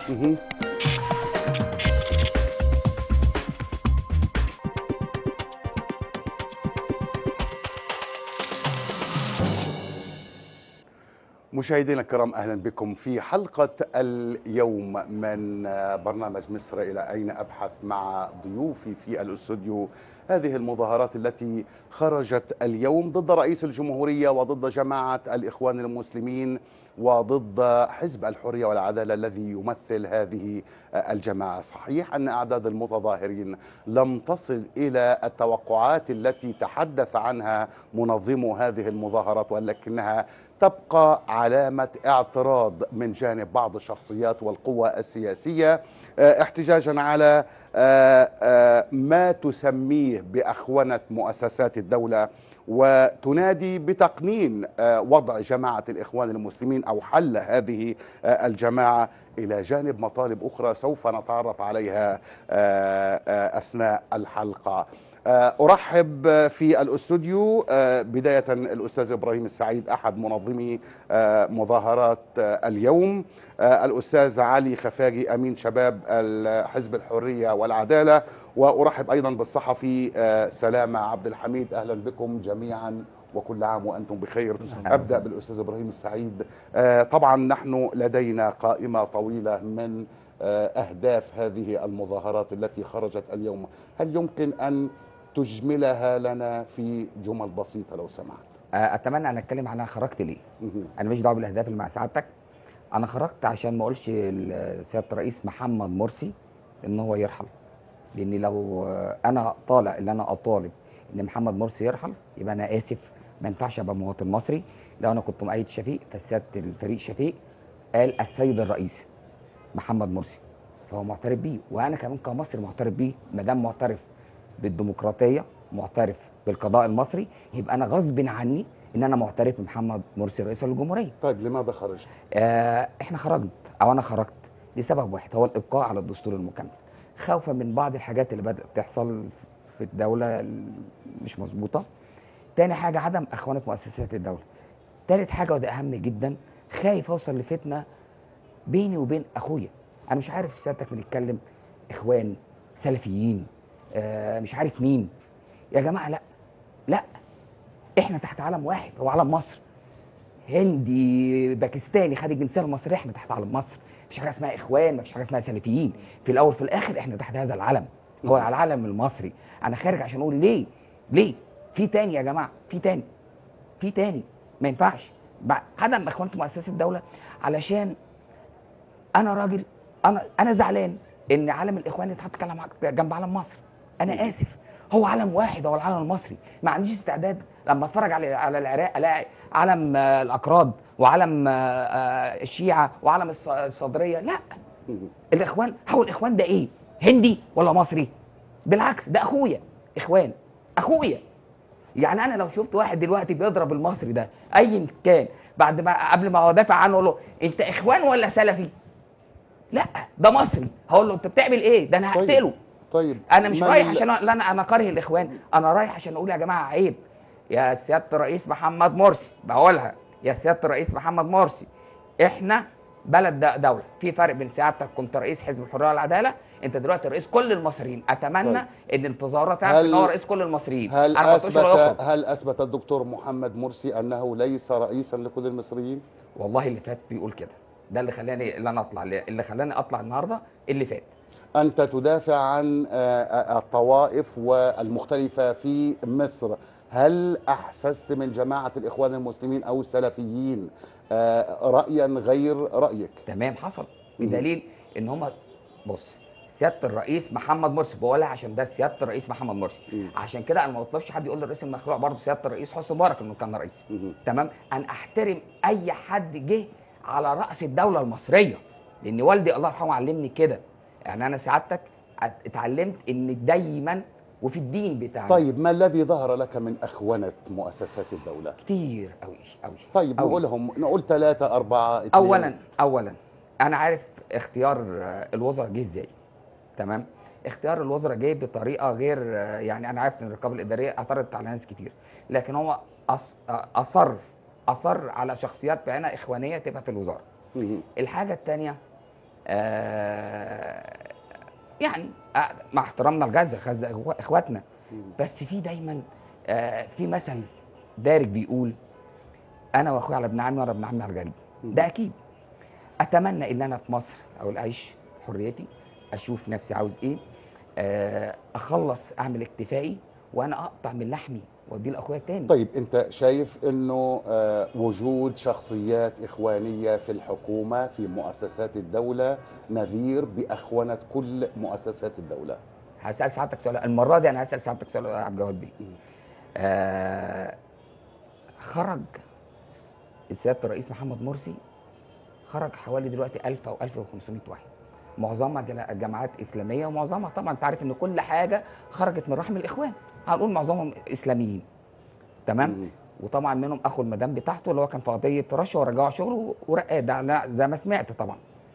مهم. مشاهدينا الكرام اهلا بكم في حلقه اليوم من برنامج مصر الى اين ابحث مع ضيوفي في الاستوديو هذه المظاهرات التي خرجت اليوم ضد رئيس الجمهوريه وضد جماعه الاخوان المسلمين وضد حزب الحريه والعداله الذي يمثل هذه الجماعه، صحيح ان اعداد المتظاهرين لم تصل الى التوقعات التي تحدث عنها منظمو هذه المظاهرات ولكنها تبقى علامه اعتراض من جانب بعض الشخصيات والقوى السياسيه احتجاجا على ما تسميه باخونه مؤسسات الدوله وتنادي بتقنين وضع جماعه الاخوان المسلمين او حل هذه الجماعه الى جانب مطالب اخرى سوف نتعرف عليها اثناء الحلقه. ارحب في الاستوديو بدايه الاستاذ ابراهيم السعيد احد منظمي مظاهرات اليوم الاستاذ علي خفاجي امين شباب حزب الحريه والعداله وارحب ايضا بالصحفي سلامه عبد الحميد اهلا بكم جميعا وكل عام وانتم بخير ابدا بالاستاذ ابراهيم السعيد طبعا نحن لدينا قائمه طويله من اهداف هذه المظاهرات التي خرجت اليوم هل يمكن ان تجملها لنا في جمل بسيطه لو سمحت اتمنى ان اتكلم عن انا خرجت ليه انا مش دعوه بالاهداف اللي مع سعادتك انا خرجت عشان ما اقولش سياده الرئيس محمد مرسي ان هو يرحل لان لو انا طالع ان انا اطالب ان محمد مرسي يرحل يبقى انا اسف ما ينفعش ابقى مواطن مصري لو انا كنت مؤيد شفيق فسياده الفريق شفيق قال السيد الرئيس محمد مرسي فهو معترف بيه وانا كمان كمصري معترف بيه ما دام معترف بالديمقراطيه معترف بالقضاء المصري يبقى انا غصب عني ان انا معترف بمحمد مرسي رئيس الجمهوريه طيب لماذا خرجت آه احنا خرجت او انا خرجت لسبب واحد هو الابقاء على الدستور المكمل خوفا من بعض الحاجات اللي بدات تحصل في الدوله مش مظبوطه تاني حاجه عدم اخوانه مؤسسات الدوله تالت حاجه وده اهم جدا خايف اوصل لفتنه بيني وبين اخويا انا مش عارف سيادتك بنتكلم اخوان سلفيين آه مش عارف مين يا جماعه لا لا احنا تحت علم واحد هو علم مصر هندي باكستاني خد الجنسيه المصريه احنا تحت علم مصر مفيش حاجه اسمها اخوان مفيش حاجه اسمها سلفيين في الاول في الاخر احنا تحت هذا العلم هو العلم المصري انا خارج عشان اقول ليه ليه في تاني يا جماعه في تاني في تاني ما ينفعش عدم اخوانه مؤسسات الدوله علشان انا راجل انا انا زعلان ان علم الاخوان يتحط جنب علم مصر انا اسف هو علم واحد هو العلم المصري ما عنديش استعداد لما اتفرج على على العراق الاقي علم الاكراد وعلم الشيعه وعلم الصدريه لا الاخوان هو الاخوان ده ايه هندي ولا مصري بالعكس ده اخويا اخوان اخويا يعني انا لو شفت واحد دلوقتي بيضرب المصري ده ايا كان بعد ما قبل ما ادافع عنه اقول له انت اخوان ولا سلفي لا ده مصري هقول له انت بتعمل ايه ده انا هقتله طيب. طيب انا مش رايح عشان لا انا انا كاره الاخوان انا رايح عشان اقول يا جماعه عيب يا سياده الرئيس محمد مرسي بقولها يا سياده الرئيس محمد مرسي احنا بلد ده دوله في فرق بين سيادتك كنت رئيس حزب الحريه والعداله انت دلوقتي رئيس كل المصريين اتمنى طيب. ان التظاهرات تعرف ان هو رئيس كل المصريين هل اثبت هل اثبت الدكتور محمد مرسي انه ليس رئيسا لكل المصريين والله اللي فات بيقول كده ده اللي خلاني اللي انا اطلع اللي خلاني اطلع النهارده اللي فات أنت تدافع عن الطوائف والمختلفة في مصر هل أحسست من جماعة الإخوان المسلمين أو السلفيين رأيا غير رأيك تمام حصل بدليل إن هم بص سياده الرئيس محمد مرسي بقولها عشان ده سياده الرئيس محمد مرسي مم. عشان كده انا ما بطلبش حد يقول للرئيس المخلوع برضه سياده الرئيس حسني مبارك انه كان رئيس مم. تمام انا احترم اي حد جه على راس الدوله المصريه لان والدي الله يرحمه علمني كده يعني انا سعادتك ات- اتعلمت ان دايما وفي الدين بتاعنا طيب ما الذي ظهر لك من أخونة مؤسسات الدولة كتير قوي قوي طيب أوي. نقولهم نقول ثلاثة أربعة اثنين. اولا اولا انا عارف اختيار آه، الوزراء جه ازاي تمام اختيار الوزراء جه بطريقه غير آه، يعني انا عارف ان الرقابه الاداريه اعترضت على ناس كتير لكن هو أص- آه، اصر اصر على شخصيات بعينها اخوانيه تبقى في الوزاره مم. الحاجه الثانيه آه يعني آه، مع احترامنا لغزه غزه إخوة- اخواتنا مم. بس في دايما آه في مثل دارج بيقول انا واخويا على ابن عمي وانا ابن عمي على قلبي مم. ده اكيد اتمنى ان انا في مصر او اعيش حريتي اشوف نفسي عاوز ايه آه، اخلص اعمل اكتفائي وانا اقطع من لحمي واديه لاخويا التاني طيب انت شايف انه آه، وجود شخصيات اخوانيه في الحكومه في مؤسسات الدوله نذير باخونه كل مؤسسات الدوله هسال سعادتك سؤال المره دي انا هسال سعادتك سؤال يا عبد الجواد بيه مم. آه خرج سياده الرئيس محمد مرسي خرج حوالي دلوقتي 1000 او 1500 واحد معظمها جلا- جماعات اسلاميه ومعظمها طبعا انت عارف ان كل حاجه خرجت من رحم الاخوان هنقول معظمهم اسلاميين تمام مم. وطبعا منهم اخو المدام بتاعته اللي هو كان في قضيه رشوه ورجعه شغله ورقاه ده لا- زي ما سمعت طبعا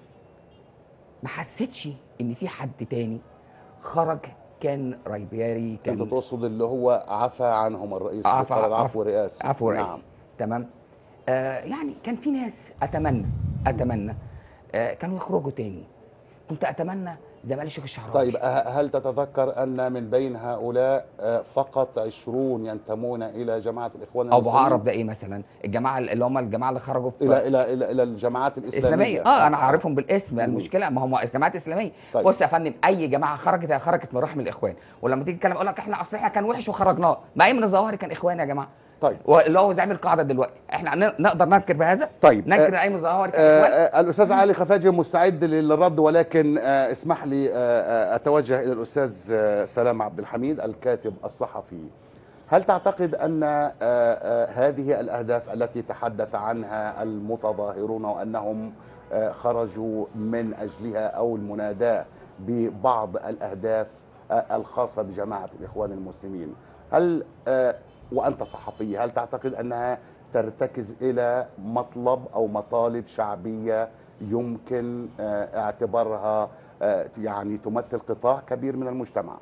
ما حسيتش ان في حد تاني خرج كان رايبياري انت كان تقصد اللي هو عفى عنهم الرئيس عفى- بفرض عفو- عفو رئاسي عفو نعم. رئيسي تمام آه يعني كان في ناس اتمنى اتمنى آه كانوا يخرجوا تاني كنت اتمنى زي ما قال الشيخ الشعراوي طيب ه- هل تتذكر ان من بين هؤلاء آه، فقط عشرون ينتمون الى جماعه الاخوان ابو المسلمين؟ عقرب ده ايه مثلا الجماعه اللي هم الجماعه اللي خرجوا في الى الى الى, إلى الجماعات الاسلاميه اسلاميه اه انا عارفهم بالاسم مم. المشكله ما هم جماعات اسلاميه طيب. بص يا فندم اي جماعه خرجت هي خرجت من رحم الاخوان ولما تيجي تتكلم اقول لك احنا اصل احنا كان وحش وخرجناه ما ايمن الظواهري كان اخوان يا جماعه طيب واللي هو زعيم القاعده دلوقتي احنا ن- نقدر ننكر بهذا طيب ننكر آه، ان ايمن الظواهري كان آه، اخوان آه، الاستاذ علي خفاجي مستعد للرد ولكن آه، اسمح لي آه، آه، اتوجه الى الاستاذ آه، سلام عبد الحميد الكاتب الصحفي هل تعتقد ان آه، آه، هذه الاهداف التي تحدث عنها المتظاهرون وانهم آه، خرجوا من اجلها او المناداه ببعض الاهداف آه، الخاصه بجماعه الاخوان المسلمين هل آه، وانت صحفي هل تعتقد انها ترتكز الى مطلب او مطالب شعبيه يمكن آه، اعتبارها آه، يعني تمثل قطاع كبير من المجتمع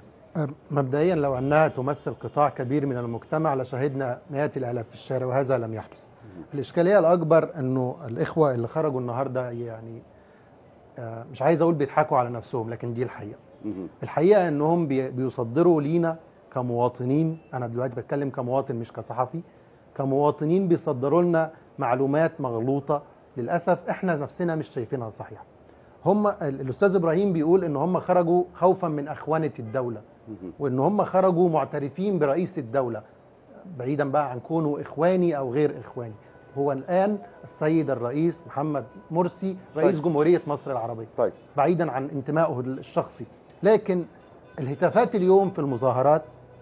مبدئيا لو انها تمثل قطاع كبير من المجتمع لشهدنا مئات الالاف في الشارع وهذا لم يحدث. الاشكاليه الاكبر انه الاخوه اللي خرجوا النهارده يعني آه، مش عايز اقول بيضحكوا على نفسهم لكن دي الحقيقه. مهم. الحقيقه انهم بي- بيصدروا لينا كمواطنين انا دلوقتي بتكلم كمواطن مش كصحفي كمواطنين بيصدروا لنا معلومات مغلوطه للاسف احنا نفسنا مش شايفينها صحيحه. هم ال- الاستاذ ابراهيم بيقول ان هم خرجوا خوفا من اخوانه الدوله. مهم. وان هم خرجوا معترفين برئيس الدوله بعيدا بقى عن كونه اخواني او غير اخواني هو الان السيد الرئيس محمد مرسي رئيس طيب. جمهوريه مصر العربيه طيب بعيدا عن انتمائه الشخصي لكن الهتافات اليوم في المظاهرات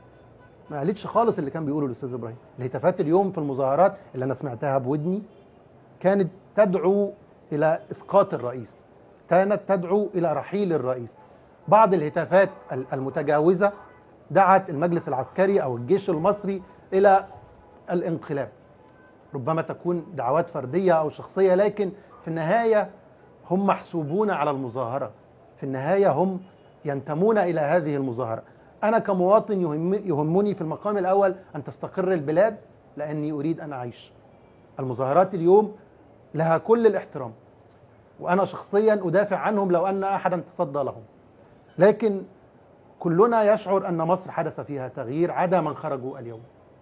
ما قالتش خالص اللي كان بيقوله الاستاذ ابراهيم الهتافات اليوم في المظاهرات اللي انا سمعتها بودني كانت تدعو الى اسقاط الرئيس كانت تدعو الى رحيل الرئيس بعض الهتافات ال- المتجاوزه دعت المجلس العسكري او الجيش المصري الى الانقلاب ربما تكون دعوات فرديه او شخصيه لكن في النهايه هم محسوبون على المظاهره في النهايه هم ينتمون الى هذه المظاهره انا كمواطن يهم يهمني في المقام الاول ان تستقر البلاد لاني اريد ان اعيش المظاهرات اليوم لها كل الاحترام وانا شخصيا ادافع عنهم لو ان احدا تصدى لهم لكن كلنا يشعر ان مصر حدث فيها تغيير عدا من خرجوا اليوم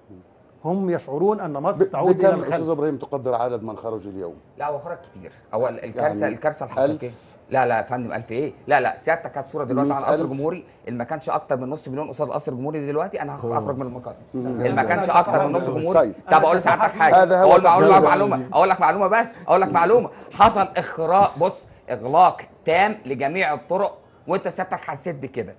هم يشعرون ان مصر ب- تعود الى بكم استاذ الخلف ابراهيم تقدر عدد من خرج اليوم لا هو خرج كتير هو ال- الكارثه يعني الكارثه الحقيقيه لا لا يا فندم 1000 ايه لا لا سيادتك كانت صوره دلوقتي مئة على القصر ألف. الجمهوري اللي ما كانش اكتر من نص مليون قصاد القصر الجمهوري دلوقتي انا هخ- هخرج من المقاطع مم. اللي ما كانش اكتر من نص جمهوري طيب. طب اقول لسعادتك حاجه هذا هو اقول اقول لك التقدير. معلومه اقول لك معلومه بس اقول لك معلومه حصل اخراء بص اغلاق تام لجميع الطرق وانت سيادتك حسيت بكده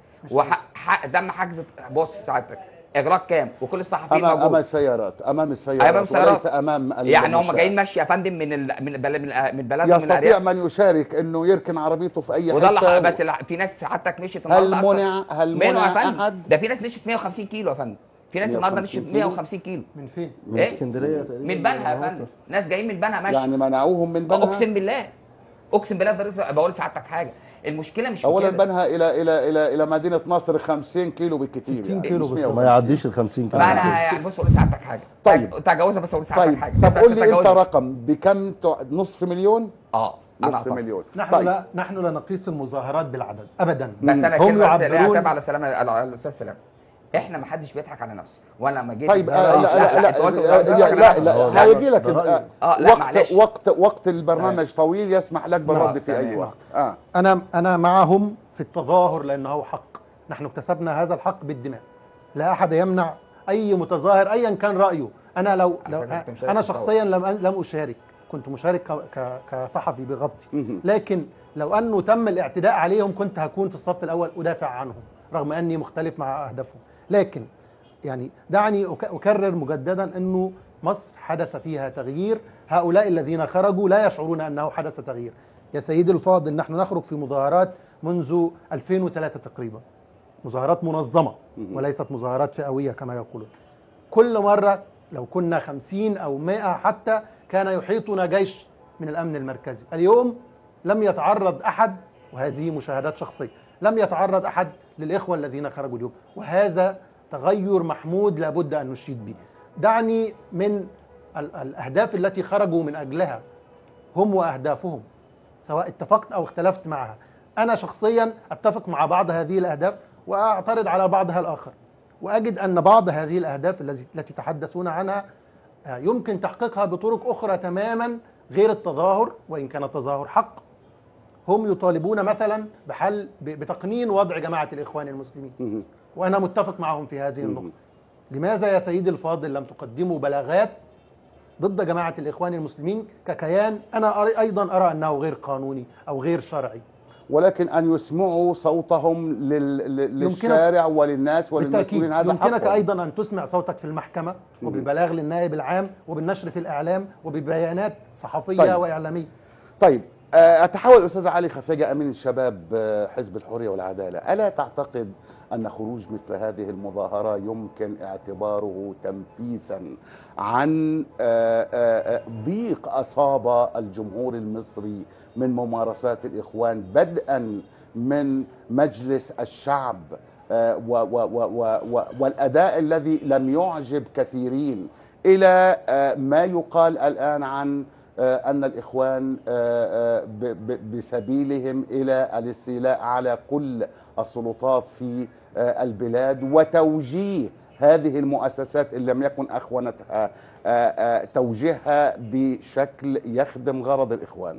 ودم حجز بص سعادتك اغلاق كام وكل الصحفيين امام امام موجود السيارات امام السيارات أمام السيارات. وليس امام ال- يعني هم الشارع. جايين ماشي يا فندم من ال... من بلد من من بلدهم من يستطيع الارياف من يشارك انه يركن عربيته في اي وده اللي حته حق- بس الع- في ناس سعادتك مشيت هل النهارده أكتر. منع هل منع يا منع فندم احد ده في ناس مشيت 150 كيلو يا فندم في ناس النهارده 150 مشيت كيلو؟ 150 كيلو من فين من إيه؟ اسكندريه تقريبا من بنها يا فندم ناس جايين من بنها ماشي يعني منعوهم من بنها اقسم بالله اقسم بالله ده رزق- بقول لسعادتك حاجه المشكله مش في اولا كده. بنها الى الى الى الى مدينه نصر 50 كيلو بالكثير 60 كيلو مش بالظبط. 150. ما يعديش ال 50 كيلو ما انا يعني بص اقول لسعادتك حاجه طيب. تجاوزها بس اقول لسعادتك طيب حاجه طب بس قول لي انت تجاوزها. رقم بكم تع- نصف مليون اه أنا نصف أعتقد. مليون نحن طيب. لا نحن لا نقيس المظاهرات بالعدد ابدا بس انا هم كلمه بس لا يعبرون عتاب على سلام على الاستاذ سلام احنا ما حدش بيضحك على نفسه وانا لما جيت طيب البلد- آه، لا لا لا أنت قلت لا بتضحك لا على لا نفسك. لا هيجي لك ده رأيي. آه، آه، لا، وقت معلش. وقت وقت البرنامج طويل يسمح لك بالرد نعم، في اي تمام. وقت اه انا انا معهم في التظاهر لانه حق نحن اكتسبنا هذا الحق بالدماء لا احد يمنع اي متظاهر ايا كان رايه انا لو, على لو فكرة كنت مشارك انا في الثورة. شخصيا لم لم اشارك كنت مشارك ك- ك- كصحفي بغطي مهم. لكن لو انه تم الاعتداء عليهم كنت هكون في الصف الاول ادافع عنهم رغم اني مختلف مع اهدافهم لكن يعني دعني أك- اكرر مجددا انه مصر حدث فيها تغيير هؤلاء الذين خرجوا لا يشعرون انه حدث تغيير يا سيدي الفاضل نحن نخرج في مظاهرات منذ 2003 تقريبا مظاهرات منظمه مهم. وليست مظاهرات فئويه كما يقولون كل مره لو كنا 50 او 100 حتى كان يحيطنا جيش من الامن المركزي اليوم لم يتعرض احد وهذه مشاهدات شخصيه لم يتعرض احد للاخوه الذين خرجوا اليوم وهذا تغير محمود لابد ان نشيد به دعني من ال- الاهداف التي خرجوا من اجلها هم واهدافهم سواء اتفقت او اختلفت معها انا شخصيا اتفق مع بعض هذه الاهداف واعترض على بعضها الاخر واجد ان بعض هذه الاهداف الذي- التي تحدثون عنها آه، يمكن تحقيقها بطرق اخرى تماما غير التظاهر وان كان التظاهر حق هم يطالبون مثلا بحل ب- بتقنين وضع جماعه الاخوان المسلمين مهم. وانا متفق معهم في هذه النقطه لماذا يا سيدي الفاضل لم تقدموا بلاغات ضد جماعه الاخوان المسلمين ككيان انا أري- ايضا ارى انه غير قانوني او غير شرعي ولكن ان يسمعوا صوتهم لل... لل- للشارع وللناس وللمسؤولين بالتاكيد هذا يمكنك حقهم. ايضا ان تسمع صوتك في المحكمه وبالبلاغ للنائب العام وبالنشر في الاعلام وببيانات صحفيه طيب. واعلاميه طيب آه، اتحول استاذ علي خفاجه امين الشباب آه، حزب الحريه والعداله الا تعتقد ان خروج مثل هذه المظاهره يمكن اعتباره تنفيسا عن آه، آه، آه، ضيق اصاب الجمهور المصري من ممارسات الاخوان بدءا من مجلس الشعب آه، و- و- و- و- و- والاداء الذي لم يعجب كثيرين الى آه، ما يقال الان عن آه، ان الاخوان آه، آه، ب- ب- بسبيلهم الى الاستيلاء على كل السلطات في آه، البلاد وتوجيه هذه المؤسسات ان لم يكن اخونتها آه، آه، توجيهها بشكل يخدم غرض الاخوان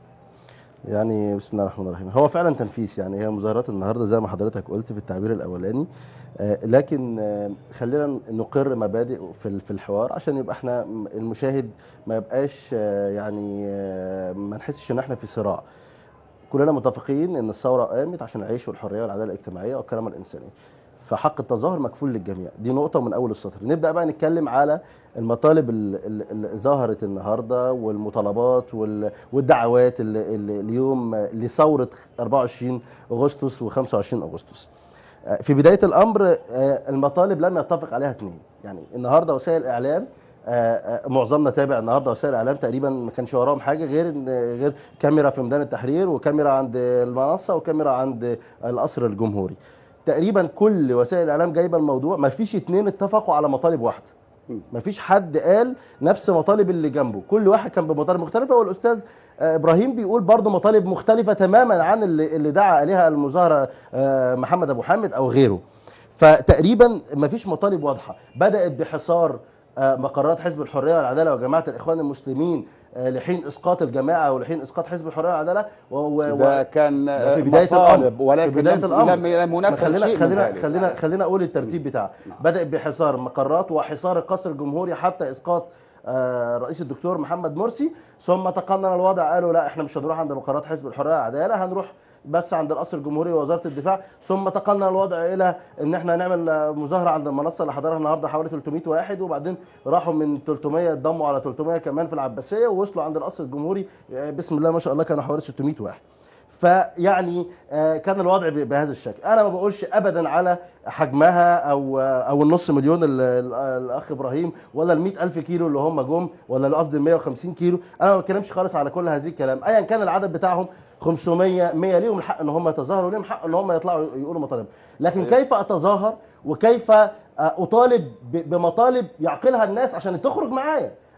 يعني بسم الله الرحمن الرحيم هو فعلا تنفيس يعني هي مظاهرات النهارده زي ما حضرتك قلت في التعبير الاولاني آه، لكن آه، خلينا نقر مبادئ في ال- في الحوار عشان يبقى احنا م- المشاهد ما يبقاش آه، يعني آه، ما نحسش ان احنا في صراع كلنا متفقين ان الثوره قامت عشان العيش والحريه والعداله الاجتماعيه والكرامه الانسانيه فحق التظاهر مكفول للجميع دي نقطه من اول السطر نبدا بقى نتكلم على المطالب ال- ال- اللي ظهرت النهارده والمطالبات وال- والدعوات اللي اللي اليوم لثوره 24 اغسطس و25 اغسطس آه، في بدايه الامر آه، المطالب لم يتفق عليها اثنين يعني النهارده وسائل الاعلام آه، آه، معظمنا تابع النهارده وسائل الاعلام تقريبا ما كانش وراهم حاجه غير ان غير كاميرا في ميدان التحرير وكاميرا عند المنصه وكاميرا عند القصر الجمهوري تقريبا كل وسائل الاعلام جايبه الموضوع ما فيش اتنين اتفقوا على مطالب واحده ما فيش حد قال نفس مطالب اللي جنبه كل واحد كان بمطالب مختلفه والاستاذ آه، ابراهيم بيقول برضه مطالب مختلفه تماما عن اللي, اللي دعا اليها المظاهره آه، محمد ابو حامد او غيره فتقريبا ما فيش مطالب واضحه بدات بحصار آه، مقرات حزب الحريه والعداله وجماعه الاخوان المسلمين آه، لحين اسقاط الجماعه ولحين اسقاط حزب الحريه والعداله و- و- ده كان ده في آه، بداية مطالب الأمر. ولكن في بداية لم- الأمر. لم لم ينفذ خلينا شيء من خلينا ذلك. خلينا خلينا اقول الترتيب بتاعه بدات بحصار مقرات وحصار القصر الجمهوري حتى اسقاط آه، رئيس الدكتور محمد مرسي ثم تقنن الوضع قالوا لا احنا مش هنروح عند مقرات حزب الحريه والعداله هنروح بس عند القصر الجمهوري ووزاره الدفاع ثم تقنن الوضع الى ان احنا نعمل آه، مظاهره عند المنصه اللي حضرها النهارده حوالي 300 واحد وبعدين راحوا من 300 اتضموا على 300 كمان في العباسيه ووصلوا عند القصر الجمهوري آه، بسم الله ما شاء الله كانوا حوالي 600 واحد فيعني آه، كان الوضع ب- بهذا الشكل انا ما بقولش ابدا على حجمها او آه، او النص مليون ال- ال- الاخ ابراهيم ولا ال ألف كيلو اللي هم جم ولا قصدي ال 150 كيلو انا ما بتكلمش خالص على كل هذه الكلام ايا كان العدد بتاعهم 500 100 ليهم الحق ان هم يتظاهروا ليهم حق ان هم يطلعوا يقولوا مطالب لكن كيف اتظاهر وكيف آه، اطالب ب- بمطالب يعقلها الناس عشان تخرج معايا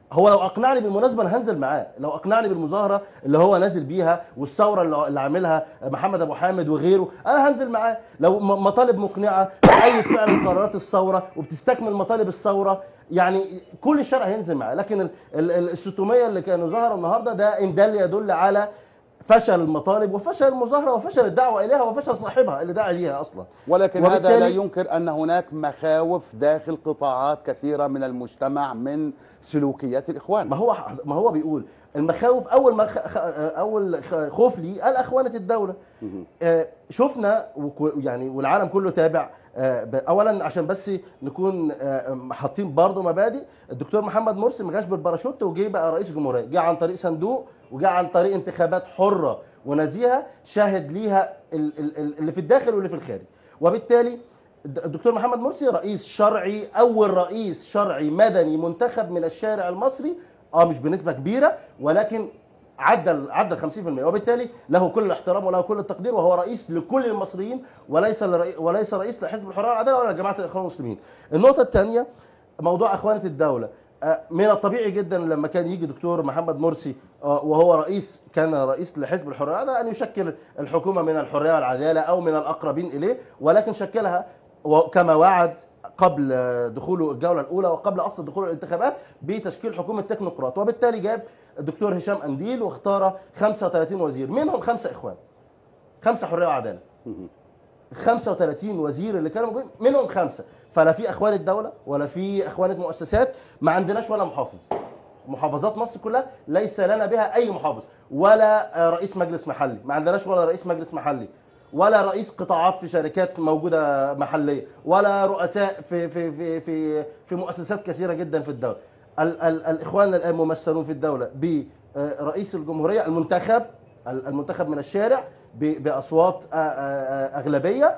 هو لو اقنعني بالمناسبه انا هنزل معاه لو اقنعني بالمظاهره اللي هو نازل بيها والثوره اللي اللي عاملها محمد ابو حامد وغيره انا هنزل معاه لو م- مطالب مقنعه باي فعلا قرارات الثوره وبتستكمل مطالب الثوره يعني كل الشارع هينزل معاه لكن ال- ال- ال- الستومية اللي كانوا ظهروا النهارده ده ان دل يدل على فشل المطالب وفشل المظاهره وفشل الدعوه اليها وفشل صاحبها اللي دعا ليها اصلا ولكن هذا وبالتالي- لا ينكر ان هناك مخاوف داخل قطاعات كثيره من المجتمع من سلوكيات الاخوان ما هو ما هو بيقول المخاوف اول ما خ... خ- اول خ- خوف لي قال اخوانه الدوله مهم. آه، شفنا وكو- يعني والعالم كله تابع آه، ب- اولا عشان بس نكون آه، حاطين برضه مبادئ الدكتور محمد مرسي ما جاش بالباراشوت وجه بقى رئيس جمهوريه جه عن طريق صندوق وجه عن طريق انتخابات حره ونزيهه شاهد ليها ال- ال- ال- اللي في الداخل واللي في الخارج وبالتالي الد- الدكتور محمد مرسي رئيس شرعي اول رئيس شرعي مدني منتخب من الشارع المصري اه مش بنسبه كبيره ولكن عدى ال- عدى ال 50% وبالتالي له كل الاحترام وله كل التقدير وهو رئيس لكل المصريين وليس لرئي وليس رئيس لحزب الحريه والعداله ولا لجماعه الاخوان المسلمين. النقطه الثانيه موضوع اخوانه الدوله آه، من الطبيعي جدا لما كان يجي دكتور محمد مرسي آه، وهو رئيس كان رئيس لحزب الحريه والعداله ان يشكل الحكومه من الحريه والعداله او من الاقربين اليه ولكن شكلها وكما وعد قبل آه، دخوله الجوله الاولى وقبل اصل دخول الانتخابات بتشكيل حكومه تكنوقراط وبالتالي جاب الدكتور هشام انديل واختار 35 وزير منهم خمسه اخوان خمسه حريه وعداله مهم. 35 وزير اللي كانوا موجودين منهم خمسه فلا في اخوان الدوله ولا في اخوانه مؤسسات ما عندناش ولا محافظ محافظات مصر كلها ليس لنا بها اي محافظ ولا آه، رئيس مجلس محلي ما عندناش ولا رئيس مجلس محلي ولا رئيس قطاعات في شركات موجوده محليه ولا رؤساء في في في في في مؤسسات كثيره جدا في الدوله ال ال الاخوان الان ممثلون في الدوله برئيس الجمهوريه المنتخب ال- المنتخب من الشارع ب- باصوات آه، آه، آه، اغلبيه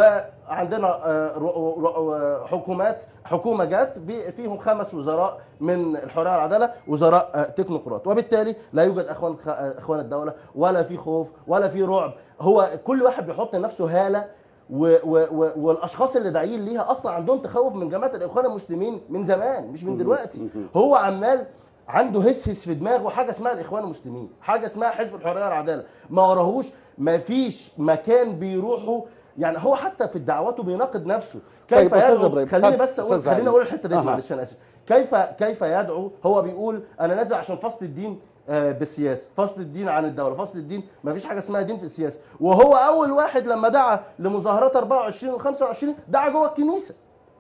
وعندنا آه، رو- رو- حكومات حكومه جات ب- فيهم خمس وزراء من الحريه والعداله وزراء آه، تكنوقراط وبالتالي لا يوجد اخوان خ- آه، اخوان الدوله ولا في خوف ولا في رعب هو كل واحد بيحط لنفسه هاله و و و والاشخاص اللي داعيين ليها اصلا عندهم تخوف من جماعه الاخوان المسلمين من زمان مش من دلوقتي هو عمال عنده هس هس في دماغه حاجه اسمها الاخوان المسلمين حاجه اسمها حزب الحريه والعداله ما وراهوش ما فيش مكان بيروحوا يعني هو حتى في دعواته بيناقض نفسه كيف طيب، أستاذ يدعو إبراهيم، خليني طب، بس اقول أستاذ علي. خليني اقول الحته دي أها. معلش انا اسف كيف كيف يدعو هو بيقول انا نازل عشان فصل الدين آه، بالسياسه فصل الدين عن الدوله فصل الدين ما فيش حاجه اسمها دين في السياسه وهو اول واحد لما دعا لمظاهرات 24 و25 دعا جوه الكنيسه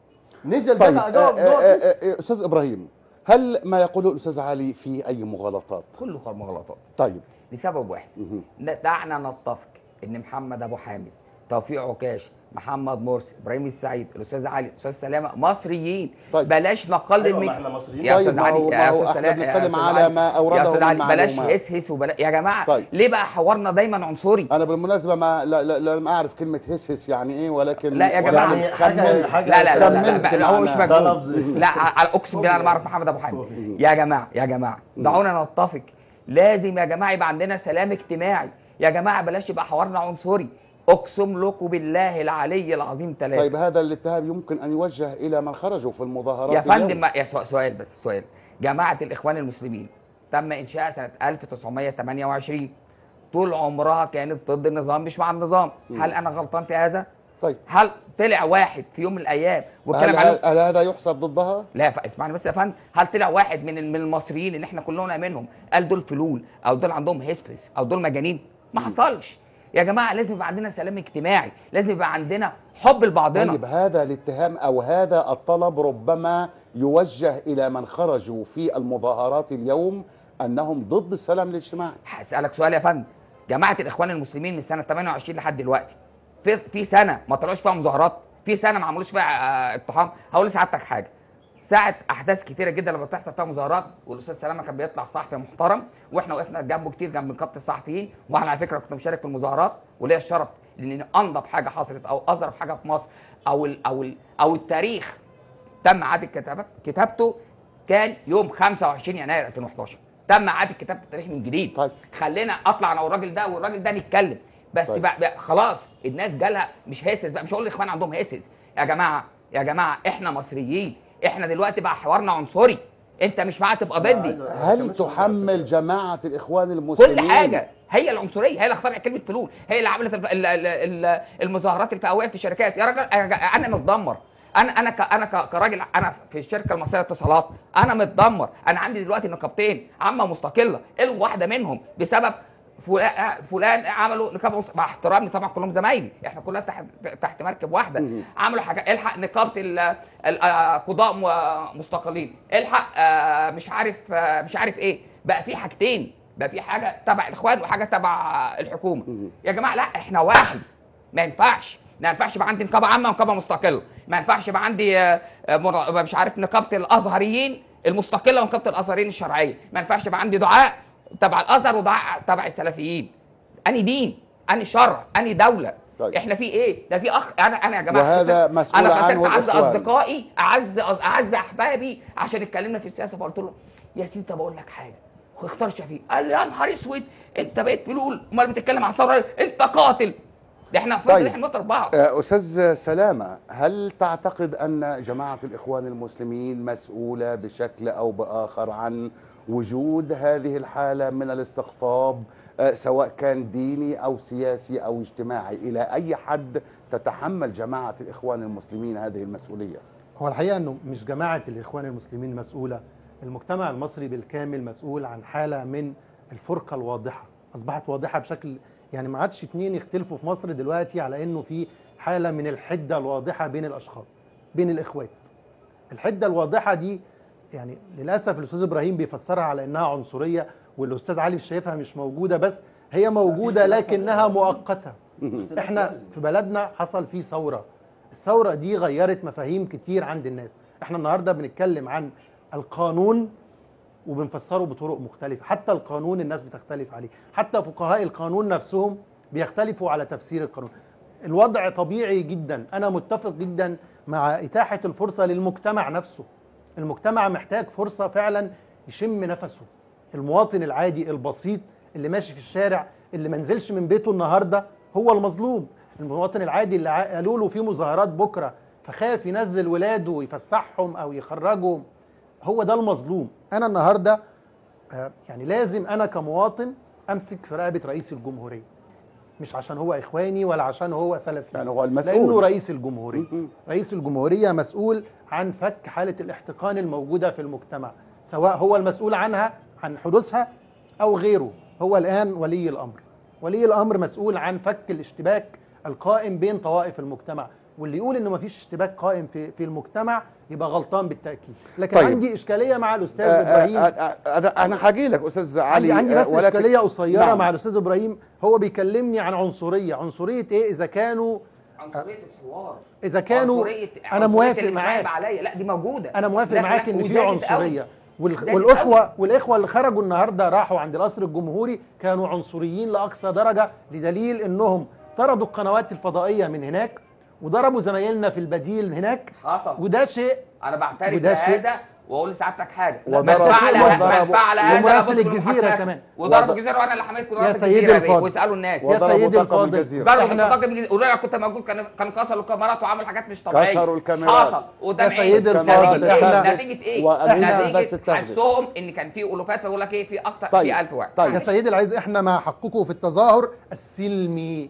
نزل طيب دعا آه، جوه جوه آه، الكنيسه آه، آه، استاذ ابراهيم هل ما يقوله الاستاذ علي في اي مغالطات كله مغالطات طيب لسبب واحد مهم. دعنا نتفق ان محمد ابو حامد توفيق عكاش محمد مرسي ابراهيم السعيد الاستاذ علي الاستاذ سلامه مصريين طيب. بلاش نقلل أيوة، من ما إحنا مصريين. يا طيب، استاذ ما هو- علي ما يا هو استاذ إحنا سلامه يا بنتكلم أستاذ على علي. ما أورده يا استاذ من علي بلاش معلومات. هس هس وبلا يا جماعه طيب. ليه بقى حوارنا دايما عنصري انا بالمناسبه ما لا لا لا- لم اعرف كلمه هس هس يعني ايه ولكن لا يا جماعة. يعني حاجه حاجه لا لا لا لا, كملت لا, لا هو مش معنا. ده مجنون لفظ. لا على اقسم بالله انا ما اعرف محمد ابو حامد يا جماعه يا جماعه دعونا نتفق لازم يا جماعه يبقى عندنا سلام اجتماعي يا جماعه بلاش يبقى حوارنا عنصري اقسم لكم بالله العلي العظيم ثلاثه طيب هذا الاتهام يمكن ان يوجه الى من خرجوا في المظاهرات يا فندم اليوم. ما- يا سؤال- سؤال بس سؤال جماعه الاخوان المسلمين تم انشائها سنه 1928 طول عمرها كانت ضد النظام مش مع النظام هل انا غلطان في هذا طيب هل طلع واحد في يوم من الايام هل, واتكلم عن هل, هل هذا يحسب ضدها؟ لا ف- اسمعني بس يا فندم هل طلع واحد من من المصريين اللي احنا كلنا منهم قال دول فلول او دول عندهم هسبس او دول مجانين ما حصلش يا جماعه لازم يبقى عندنا سلام اجتماعي لازم يبقى عندنا حب لبعضنا طيب هذا الاتهام او هذا الطلب ربما يوجه الى من خرجوا في المظاهرات اليوم انهم ضد السلام الاجتماعي هسألك سؤال يا فندم جماعة الإخوان المسلمين من سنة 28 لحد دلوقتي في في سنة ما طلعوش فيها مظاهرات في سنة ما عملوش فيها آه، اقتحام هقول لسعادتك حاجة ساعة أحداث كتيرة جدا لما بتحصل فيها مظاهرات والأستاذ سلامة كان بيطلع صحفي محترم وإحنا وقفنا جنبه كتير جنب نقابة الصحفيين وأنا على فكرة كنت مشارك في المظاهرات وليا الشرف لأن أنظف حاجة حصلت أو أظرف حاجة في مصر أو ال أو ال أو التاريخ تم اعاده كتابه كتابته كان يوم 25 يناير 2011 تم اعاده كتابه التاريخ من جديد طيب. خلينا اطلع انا والراجل ده والراجل ده نتكلم بس طيب. بقى, بقى خلاص الناس جالها مش هاسس بقى مش هقول الاخوان عندهم هاسس يا جماعه يا جماعه احنا مصريين احنا دلوقتي بقى حوارنا عنصري انت مش معايا تبقى ضدي هل تحمل جماعه الاخوان المسلمين كل حاجه هي العنصريه هي اللي اخترعت كلمه فلول هي اللي عملت ال- ال- ال- ال- المظاهرات الفئويه في الشركات يا راجل انا متدمر انا انا ك- انا ك- كراجل انا في الشركه المصريه للاتصالات انا متدمر انا عندي دلوقتي نقابتين عامه مستقله الغوا واحده منهم بسبب فلان فلان عملوا نقابه مست- مع احترامي طبعا كلهم زمايلي احنا كلنا تحت تحت مركب واحده مهم. عملوا حاجه الحق نقابه ال- ال- آه، قضاء م- مستقلين الحق آه، مش عارف آه، مش عارف ايه بقى في حاجتين بقى في حاجه تبع الاخوان وحاجه تبع الحكومه مهم. يا جماعه لا احنا واحد ما ينفعش ما ينفعش يبقى عندي نقابه عامه ونقابه مستقله ما ينفعش يبقى عندي آه، آه، مر- مش عارف نقابه الازهريين المستقله ونقابه الازهريين الشرعيه ما ينفعش يبقى عندي دعاء تبع الازهر ودعاء تبع السلفيين اني دين اني شرع اني دوله طيب. احنا في ايه ده في اخ انا انا يا جماعه وهذا خسرت- مسؤول انا عنه خسرت اعز الإخوان. اصدقائي اعز اعز احبابي عشان اتكلمنا في السياسه فقلت له يا سيدي طب اقول لك حاجه اختار شفيق قال لي يا نهار اسود انت بقيت فلول امال بتتكلم على الثوره انت قاتل ده احنا طيب. طيب. احنا نضرب بعض آه، استاذ سلامه هل تعتقد ان جماعه الاخوان المسلمين مسؤوله بشكل او باخر عن وجود هذه الحاله من الاستقطاب آه، سواء كان ديني او سياسي او اجتماعي الى اي حد تتحمل جماعه الاخوان المسلمين هذه المسؤوليه هو الحقيقه انه مش جماعه الاخوان المسلمين مسؤوله المجتمع المصري بالكامل مسؤول عن حاله من الفرقه الواضحه اصبحت واضحه بشكل يعني ما عادش اتنين يختلفوا في مصر دلوقتي على انه في حاله من الحده الواضحه بين الاشخاص بين الاخوات الحده الواضحه دي يعني للاسف الاستاذ ابراهيم بيفسرها على انها عنصريه والاستاذ علي مش شايفها مش موجوده بس هي موجوده لكنها مؤقته احنا في بلدنا حصل فيه ثوره الثوره دي غيرت مفاهيم كتير عند الناس احنا النهارده بنتكلم عن القانون وبنفسره بطرق مختلفه حتى القانون الناس بتختلف عليه حتى فقهاء القانون نفسهم بيختلفوا على تفسير القانون الوضع طبيعي جدا انا متفق جدا مع اتاحه الفرصه للمجتمع نفسه المجتمع محتاج فرصه فعلا يشم نفسه المواطن العادي البسيط اللي ماشي في الشارع اللي ما نزلش من بيته النهارده هو المظلوم المواطن العادي اللي ع- قالوا له في مظاهرات بكره فخاف ينزل ولاده ويفسحهم او يخرجهم هو ده المظلوم انا النهارده آه، يعني لازم انا كمواطن امسك في رقبه رئيس الجمهوريه مش عشان هو اخواني ولا عشان هو سلفي يعني هو المسؤول. لانه رئيس الجمهوريه م- م. رئيس الجمهوريه مسؤول عن فك حاله الاحتقان الموجوده في المجتمع سواء هو المسؤول عنها عن حدوثها او غيره هو الان ولي الامر ولي الامر مسؤول عن فك الاشتباك القائم بين طوائف المجتمع واللي يقول انه مفيش اشتباك قائم في في المجتمع يبقى غلطان بالتاكيد لكن طيب. طيب. عندي اشكاليه مع الاستاذ آه، آه، ابراهيم آه، آه، انا أنا هاجي لك استاذ علي عندي عندي آه، بس ولكن- اشكاليه قصيره نعم. نعم. مع الاستاذ ابراهيم هو بيكلمني عن عنصريه عنصريه ايه اذا كانوا عنصريه الحوار اذا كانوا عنصرية- انا عنصرية موافق اللي مش معاك عيب عليا لا دي موجوده انا موافق لا، معاك لا، ان في وزادت عنصريه قوي. والخ... زادت والاخوه والاخوه اللي خرجوا النهارده راحوا عند القصر الجمهوري كانوا عنصريين لاقصى درجه لدليل انهم طردوا القنوات الفضائيه من هناك وضربوا زمايلنا في البديل هناك حصل وده شيء انا بعترف وده شيء- بهذا واقول لسعادتك حاجه وضرب- من فعل وضرب- هذا من فعل هذا ومراسل لابد من الجزيرة محاكمته. كمان. وضرب وضرب- الجزيره وانا اللي حميت يا قنوات سيدي الجزيره الفاضل. واسالوا الناس يا وضربوا سيدي طاقم الفاضل. الجزيرة. ضربوا احنا طاقم الجزيره ولولا كنت موجود كان كان كسروا الكاميرات وعملوا حاجات مش طبيعيه كسروا الكاميرات. حصل قدام يا سيدي عيني. الفاضل، نتيجة إيه؟ احنا- نتيجه ايه؟ وأمينة بس نتيجه اتخذت. حسهم ان كان في الوفات فيقول لك ايه في اكتر طيب. في 1000 واحد طيب. يا سيدي العزيز احنا مع حقكم في التظاهر السلمي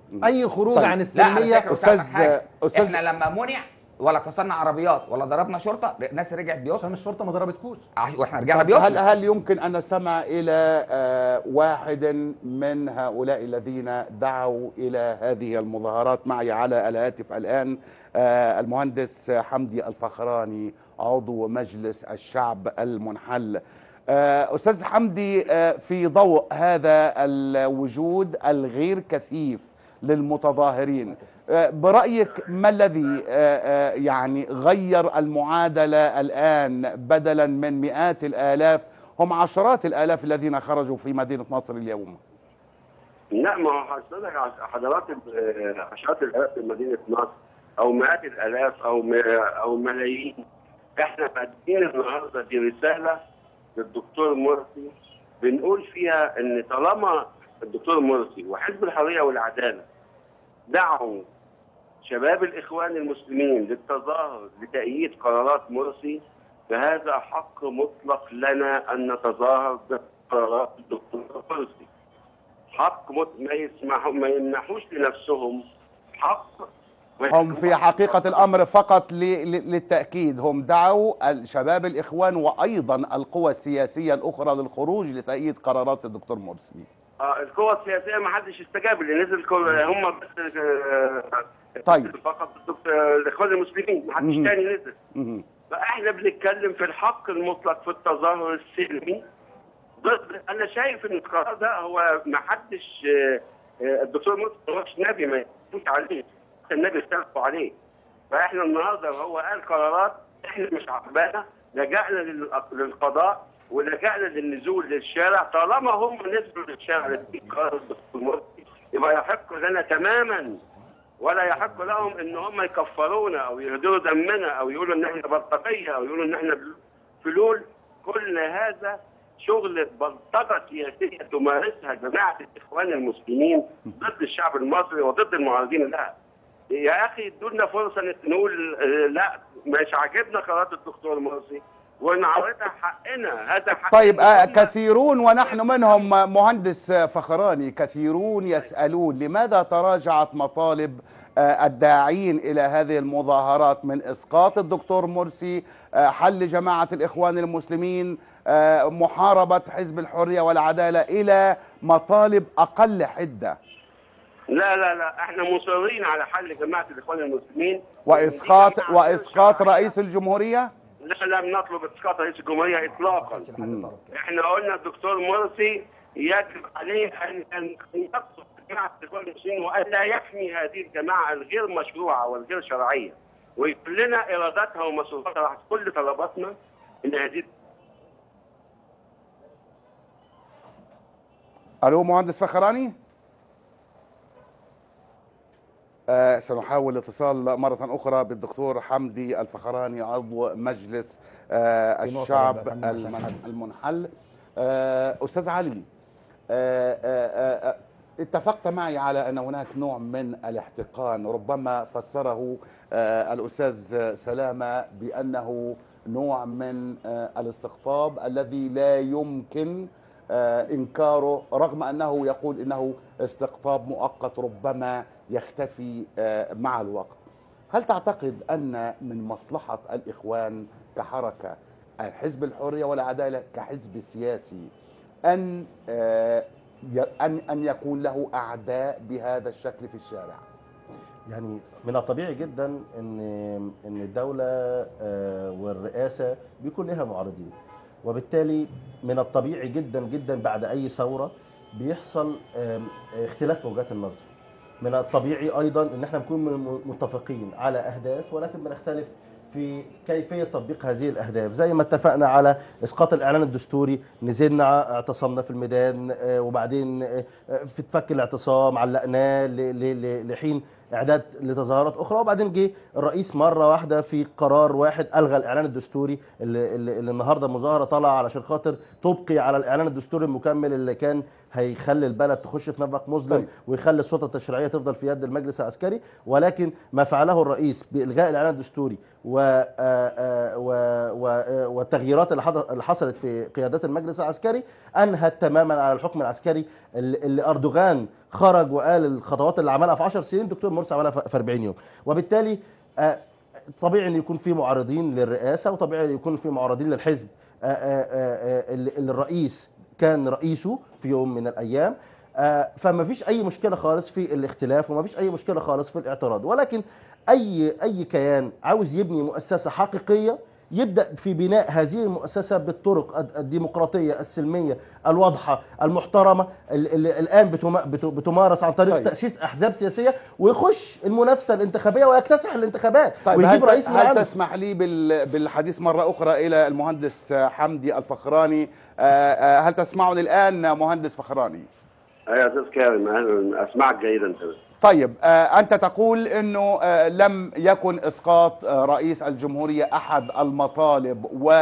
اي خروج طيب. عن لا على السلميه فكره أستاذ أستاذ- حاجة. أستاذ- احنا لما منع ولا كسرنا عربيات ولا ضربنا شرطه الناس رجعت بيوتها عشان الشرطه ما ضربتكوش واحنا رجعنا طب هل بيوتنا هل يمكن ان نستمع الى آه، واحد من هؤلاء الذين دعوا الى هذه المظاهرات معي على الهاتف الان آه، المهندس حمدي الفخراني عضو مجلس الشعب المنحل آه، استاذ حمدي آه، في ضوء هذا الوجود الغير كثيف للمتظاهرين آه، برأيك ما الذي آه، آه، يعني غير المعادلة الآن بدلا من مئات الآلاف هم عشرات الآلاف الذين خرجوا في مدينة نصر اليوم لا ما هو حضرتك حضرات ال- عشرات الالاف في مدينه نصر او مئات الالاف او م- او ملايين احنا بادئين النهارده دي رساله للدكتور مرسي بنقول فيها ان طالما الدكتور مرسي وحزب الحريه والعداله دعوا شباب الاخوان المسلمين للتظاهر لتأييد قرارات مرسي فهذا حق مطلق لنا ان نتظاهر بقرارات الدكتور مرسي حق مت... ما يسمحوا ما يمنحوش لنفسهم حق هم في حقيقة الأمر فقط ل- ل- للتأكيد هم دعوا الشباب الإخوان وأيضا القوى السياسية الأخرى للخروج لتأييد قرارات الدكتور مرسي آه القوى السياسيه ما حدش استجاب اللي نزل كل هم بس آه، طيب. فقط الدكتور- الاخوان المسلمين ما حدش مهم. تاني نزل مهم. فاحنا بنتكلم في الحق المطلق في التظاهر السلمي ضد انا شايف ان القرار ده هو ما حدش آه، آه، الدكتور مرسي ما هوش نبي ما يكونش عليه النبي اختلفوا عليه فاحنا النهارده هو قال قرارات احنا مش عجبانا لجأنا لل- للقضاء ولجأنا للنزول للشارع طالما هم نزلوا للشارع لتطبيق قرار الدكتور مرسي يبقى يحق لنا تماما ولا يحق لهم ان هم يكفرونا او يهدروا دمنا او يقولوا ان احنا بلطجيه او يقولوا ان احنا فلول كل هذا شغل بلطجه سياسيه تمارسها جماعه الاخوان المسلمين ضد الشعب المصري وضد المعارضين لها. يا اخي ادوا لنا فرصه إن نقول آه، لا مش عاجبنا قرارات الدكتور مرسي ونعرضها حقنا هذا حق طيب آه، كثيرون ونحن منهم آه، مهندس آه، فخراني كثيرون يسألون لماذا تراجعت مطالب آه، الداعين إلى هذه المظاهرات من إسقاط الدكتور مرسي آه، حل جماعة الإخوان المسلمين آه، محاربة حزب الحرية والعدالة إلى مطالب أقل حدة لا لا لا احنا مصرين على حل جماعه الاخوان المسلمين وإسقاط دي جماعة وإسقاط شرعية. رئيس الجمهورية لا لم نطلب اسقاط رئيس الجمهوريه اطلاقا احنا قلنا الدكتور مرسي يجب عليه ان ان يقصد جماعه الاخوان المسلمين والا يحمي هذه الجماعه الغير مشروعه والغير شرعيه ويقول لنا ارادتها ومصروفاتها راح كل طلباتنا ان هذه ألو مهندس فخراني آه سنحاول الاتصال مرة أخرى بالدكتور حمدي الفخراني عضو مجلس آه في نقطة الشعب بقى كمان عشان المن- حد. المنحل آه أستاذ علي آه آه آه اتفقت معي على أن هناك نوع من الاحتقان ربما فسره آه الأستاذ سلامة بأنه نوع من آه الاستقطاب الذي لا يمكن آه، انكاره رغم انه يقول انه استقطاب مؤقت ربما يختفي آه، مع الوقت. هل تعتقد ان من مصلحه الاخوان كحركه الحزب الحريه والعداله كحزب سياسي ان آه، ي- ان ان يكون له اعداء بهذا الشكل في الشارع؟ يعني من الطبيعي جدا ان ان الدوله آه، والرئاسه بيكون لها معارضين وبالتالي من الطبيعي جدا جدا بعد اي ثوره بيحصل آم، اختلاف في وجهات النظر من الطبيعي ايضا ان احنا نكون من- متفقين على اهداف ولكن بنختلف في كيفيه تطبيق هذه الاهداف زي ما اتفقنا على اسقاط الاعلان الدستوري نزلنا اعتصمنا في الميدان آه، وبعدين آه، آه، في تفك الاعتصام علقناه ل- ل- ل- لحين اعداد لتظاهرات اخرى وبعدين جه الرئيس مره واحده في قرار واحد الغى الاعلان الدستوري اللي, اللي, اللي النهارده مظاهره طالعه علشان خاطر تبقي على الاعلان الدستوري المكمل اللي كان هيخلي البلد تخش في نفق مظلم طيب. ويخلي السلطه التشريعيه تفضل في يد المجلس العسكري ولكن ما فعله الرئيس بالغاء الاعلان الدستوري و آه، آه، و- و- آه، والتغييرات اللي حض- اللي حصلت في قيادات المجلس العسكري انهت تماما على الحكم العسكري اللي اللي اردوغان خرج وقال الخطوات اللي عملها في 10 سنين دكتور مرسي عملها في 40 يوم وبالتالي آه، طبيعي ان يكون في معارضين للرئاسه وطبيعي يكون في معارضين للحزب آه، آه، آه، آه، اللي اللي الرئيس كان رئيسه في يوم من الايام آه، فما فيش اي مشكله خالص في الاختلاف وما فيش اي مشكله خالص في الاعتراض ولكن اي اي كيان عاوز يبني مؤسسه حقيقيه يبدا في بناء هذه المؤسسه بالطرق الد- الديمقراطيه السلميه الواضحه المحترمه ال- ال- الان بتما- بت- بتمارس عن طريق طيب. تاسيس احزاب سياسيه ويخش المنافسه الانتخابيه ويكتسح الانتخابات طيب ويجيب هل, رئيس من هل عنده تسمح لي بال- بالحديث مرة أخرى إلى المهندس حمدي الفخراني آه، آه، هل تسمعني الآن مهندس فخراني؟ يا استاذ كريم أهلاً، اسمعك جيدا تمام طيب آه، أنت تقول أنه آه، لم يكن إسقاط آه، رئيس الجمهورية أحد المطالب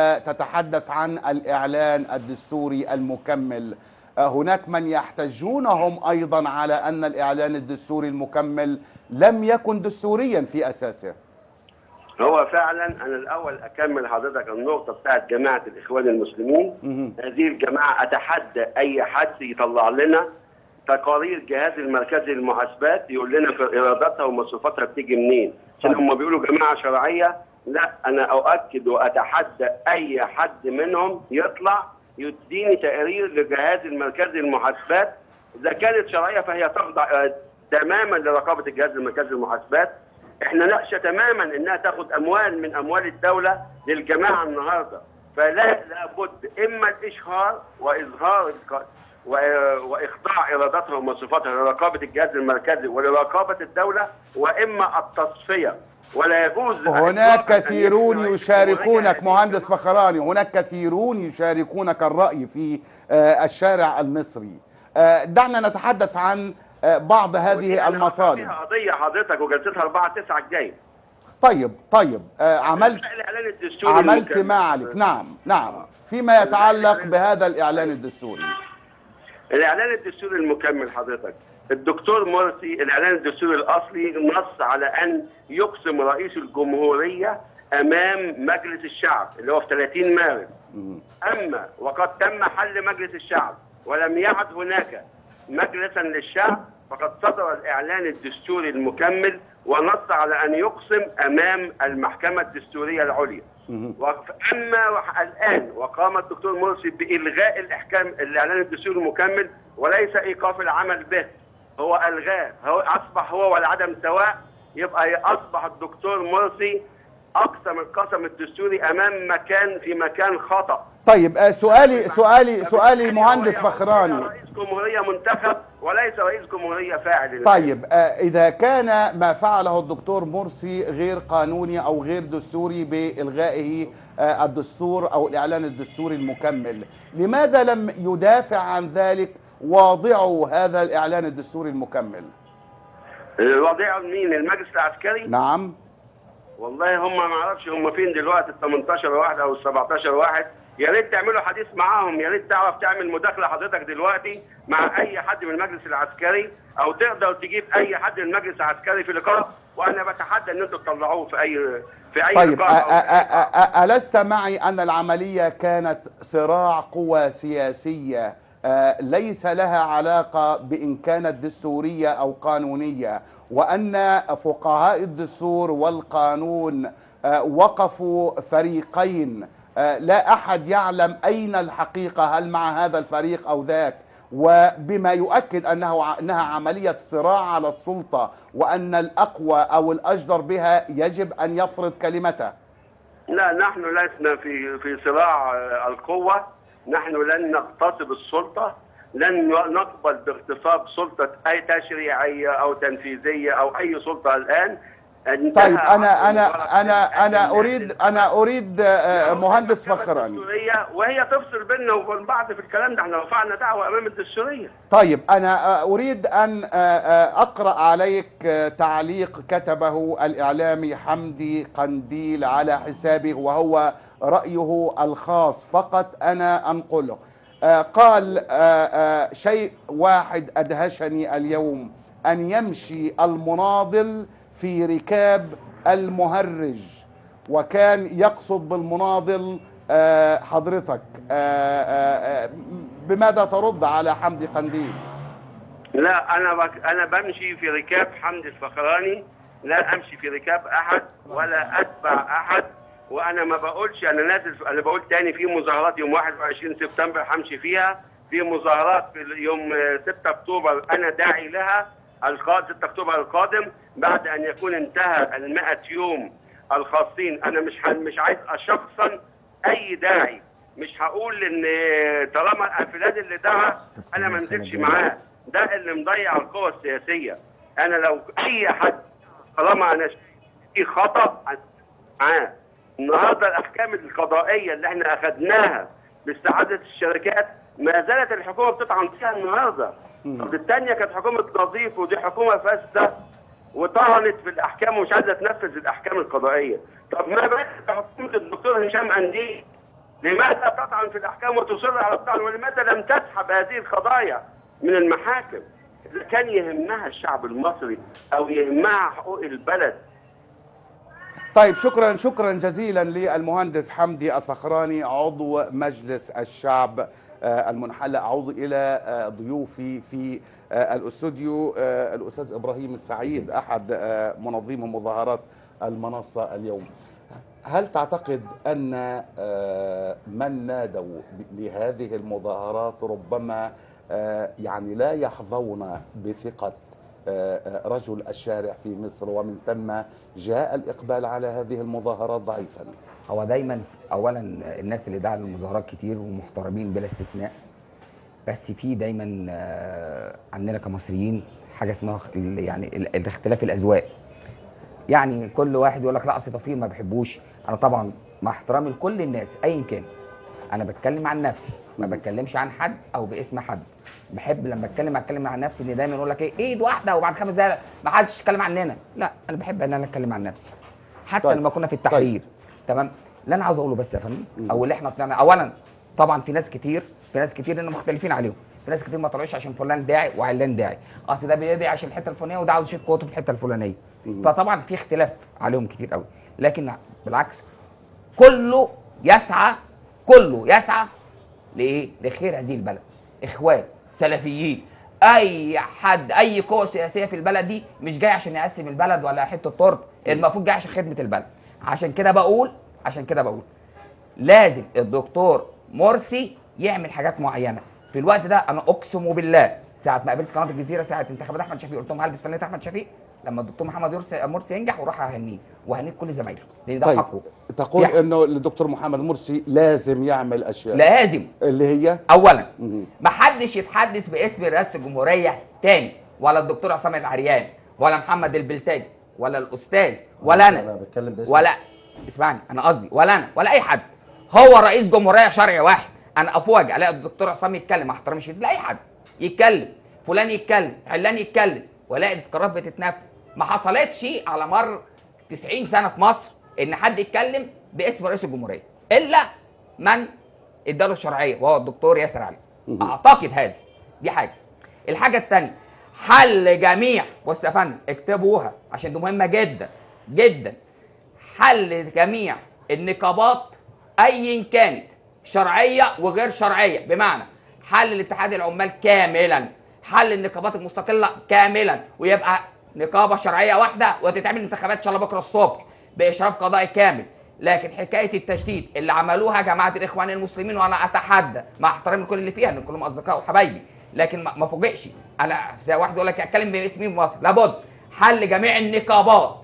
وتتحدث عن الإعلان الدستوري المكمل آه، هناك من يحتجون هم أيضا على أن الإعلان الدستوري المكمل لم يكن دستوريا في أساسه هو فعلا انا الاول اكمل حضرتك النقطه بتاعت جماعه الاخوان المسلمين مهم. هذه الجماعه اتحدى اي حد يطلع لنا تقارير جهاز المركزي للمحاسبات يقول لنا في ايراداتها ومصروفاتها بتيجي منين عشان طيب. هم بيقولوا جماعه شرعيه لا انا اؤكد واتحدى اي حد منهم يطلع يديني تقارير لجهاز المركزي للمحاسبات اذا كانت شرعيه فهي تخضع آه، تماما لرقابه الجهاز المركزي للمحاسبات احنا نخشى تماما انها تاخد اموال من اموال الدوله للجماعه النهارده فلا لابد اما الاشهار واظهار الق- و- واخضاع ايراداتها ومصروفاتها لرقابه الجهاز المركزي ولرقابه الدوله واما التصفيه ولا يجوز هناك إطلاقاً أن كثيرون يكون يشاركونك هناك- مهندس فخراني هناك كثيرون يشاركونك الرأي في آه، الشارع المصري آه، دعنا نتحدث عن آه، بعض هذه أنا المطالب فيها قضيه حضرتك وجلستها 4 9 الجاي طيب طيب آه، عملت الاعلان الدستوري عملت المكمل. ما عليك نعم نعم فيما يتعلق بهذا الإعلان الدستوري الاعلان الدستوري المكمل حضرتك الدكتور مرسي الاعلان الدستوري الاصلي نص على ان يقسم رئيس الجمهوريه امام مجلس الشعب اللي هو في 30 مارس مم. اما وقد تم حل مجلس الشعب ولم يعد هناك مجلسا للشعب فقد صدر الاعلان الدستوري المكمل ونص على ان يقسم امام المحكمه الدستوريه العليا مم. وف- اما وح- الان وقام الدكتور مرسي بالغاء الاحكام الاعلان الدستوري المكمل وليس ايقاف العمل به هو الغاه هو اصبح هو والعدم سواء يبقى اصبح الدكتور مرسي اقسم القسم الدستوري امام مكان في مكان خطا طيب آه، سؤالي سؤالي سؤالي فبالتالي مهندس هو فخراني رئيس جمهوريه منتخب وليس رئيس جمهوريه فاعل طيب آه، إذا كان ما فعله الدكتور مرسي غير قانوني أو غير دستوري بإلغائه آه، الدستور أو الإعلان الدستوري المكمل لماذا لم يدافع عن ذلك واضعوا هذا الإعلان الدستوري المكمل الوضيع مين المجلس العسكري نعم والله هم ما اعرفش هم فين دلوقتي ال 18 واحد او ال 17 واحد يا ريت تعملوا حديث معاهم يا ريت تعرف تعمل مداخله حضرتك دلوقتي مع اي حد من المجلس العسكري او تقدر تجيب اي حد من المجلس العسكري في لقاء وانا بتحدى ان انتوا تطلعوه في اي في اي طيب لقاء أ- أو في أي أ- أ- أ- ألست معي أن العملية كانت صراع قوى سياسية آه، ليس لها علاقة بإن كانت دستورية أو قانونية وأن فقهاء الدستور والقانون آه، وقفوا فريقين آه، لا أحد يعلم أين الحقيقة هل مع هذا الفريق أو ذاك وبما يؤكد أنه ع- أنها عملية صراع على السلطة وأن الأقوى أو الأجدر بها يجب أن يفرض كلمته لا نحن لسنا في في صراع آه، القوة نحن لن نغتصب السلطة لن نقبل باغتصاب سلطة أي تشريعية أو تنفيذية أو أي سلطة الآن انتهى طيب أنا عصر أنا مبارك أنا أنا الناس أريد أنا أريد آه، مهندس المحكمة فخراني الدستورية وهي تفصل بيننا وبين بعض في الكلام ده احنا رفعنا دعوة أمام الدستورية طيب أنا آه، أريد أن آه، آه، أقرأ عليك آه، تعليق كتبه الإعلامي حمدي قنديل على حسابه وهو رأيه الخاص فقط أنا أنقله آه، قال آه، آه، شيء واحد أدهشني اليوم أن يمشي المناضل في ركاب المهرج وكان يقصد بالمناضل آه، حضرتك آه، آه، آه، بماذا ترد على حمدي قنديل لا انا بك انا بمشي في ركاب حمد الفخراني لا امشي في ركاب احد ولا اتبع احد وانا ما بقولش انا نازل انا بقول تاني في مظاهرات يوم 21 سبتمبر همشي فيها في مظاهرات في يوم 6 اكتوبر انا داعي لها القادم 6 اكتوبر القادم بعد ان يكون انتهى ال 100 يوم الخاصين انا مش ح- مش عايز شخصا اي داعي مش هقول ان طالما فلان اللي دعا انا ما انزلش معاه ده اللي مضيع القوى السياسيه انا لو اي حد طالما انا في خطا أنا معاه النهارده الاحكام القضائيه اللي احنا اخذناها باستعاده الشركات ما زالت الحكومه بتطعن فيها النهارده طب الثانيه كانت حكومه نظيف ودي حكومه فاسده وطعنت في الاحكام ومش عايزه تنفذ الاحكام القضائيه طب ما بالك حكومه الدكتور هشام انديل لماذا تطعن في الاحكام وتصر على الطعن ولماذا لم تسحب هذه القضايا من المحاكم اذا كان يهمها الشعب المصري او يهمها حقوق البلد طيب شكرا شكرا جزيلا للمهندس حمدي الفخراني عضو مجلس الشعب آه، المنحل اعود الى آه، ضيوفي في آه، الاستوديو آه، الاستاذ ابراهيم السعيد احد آه، منظمي مظاهرات المنصه اليوم هل تعتقد ان آه، من نادوا ب- لهذه المظاهرات ربما آه، يعني لا يحظون بثقه آه، آه، رجل الشارع في مصر ومن ثم جاء الاقبال على هذه المظاهرات ضعيفا هو دايما اولا الناس اللي دعوا للمظاهرات كتير ومحترمين بلا استثناء بس في دايما آه، عندنا كمصريين حاجه اسمها خ- ال- يعني ال- الاختلاف الاذواق يعني كل واحد يقول لك لا اصل تفريق ما بحبوش انا طبعا مع احترامي لكل الناس ايا كان انا بتكلم عن نفسي ما بتكلمش عن حد او باسم حد بحب لما اتكلم اتكلم عن نفسي ان دايما يقول لك ايه ايد واحده وبعد خمس دقايق ما حدش يتكلم عننا لا انا بحب ان انا اتكلم عن نفسي حتى طيب. لما كنا في التحرير تمام اللي انا عاوز اقوله بس يا فندم او اللي احنا طلعنا اولا طبعا في ناس كتير في ناس كتير ان مختلفين عليهم في ناس كتير ما طلعوش عشان فلان داعي وعلان داعي اصل ده بيدعي عشان الحته الفلانيه وده عاوز يشوف قوته في الحته الفلانيه فطبعا في اختلاف عليهم كتير قوي لكن بالعكس كله يسعى كله يسعى لايه؟ لخير هذه البلد اخوان سلفيين اي حد اي قوه سياسيه في البلد دي مش جاي عشان يقسم البلد ولا حته تورت المفروض جاي عشان خدمه البلد عشان كده بقول عشان كده بقول لازم الدكتور مرسي يعمل حاجات معينه في الوقت ده انا اقسم بالله ساعه ما قابلت قناه الجزيره ساعه انتخابات احمد شفيق قلت لهم هلبس فانله احمد شفيق لما الدكتور محمد يرسي- مرسي ينجح وراح اهنيه وهنيه كل زمايله لان ده طيب حقه تقول يعني- انه الدكتور محمد مرسي لازم يعمل اشياء لازم اللي هي اولا مهم. محدش يتحدث باسم رئاسه الجمهوريه تاني ولا الدكتور عصام العريان ولا محمد البلتاجي ولا الاستاذ ولا انا انا بتكلم باسم ولا اسمعني انا قصدي ولا انا ولا اي حد هو رئيس جمهوريه شرعي واحد انا افوج الاقي الدكتور عصام يتكلم مع احترامي الشديد لاي حد يتكلم فلان يتكلم علان يتكلم والاقي القرارات بتتنفذ ما حصلتش على مر 90 سنه في مصر ان حد يتكلم باسم رئيس الجمهوريه الا من اداله الشرعيه وهو الدكتور ياسر علي اعتقد هذا دي حاجه الحاجه الثانيه حل جميع بص يا فندم اكتبوها عشان دي مهمه جدا جدا حل جميع النقابات ايا كانت شرعيه وغير شرعيه بمعنى حل الاتحاد العمال كاملا حل النقابات المستقله كاملا ويبقى نقابه شرعيه واحده وتتعمل انتخابات ان شاء الله بكره الصبح باشراف قضائي كامل لكن حكايه التشديد اللي عملوها جماعه الاخوان المسلمين وانا اتحدى مع احترامي لكل اللي فيها ان كلهم اصدقاء وحبايبي لكن ما ما فوجئش انا زي واحد يقول لك اتكلم باسم مين في مصر لابد حل جميع النقابات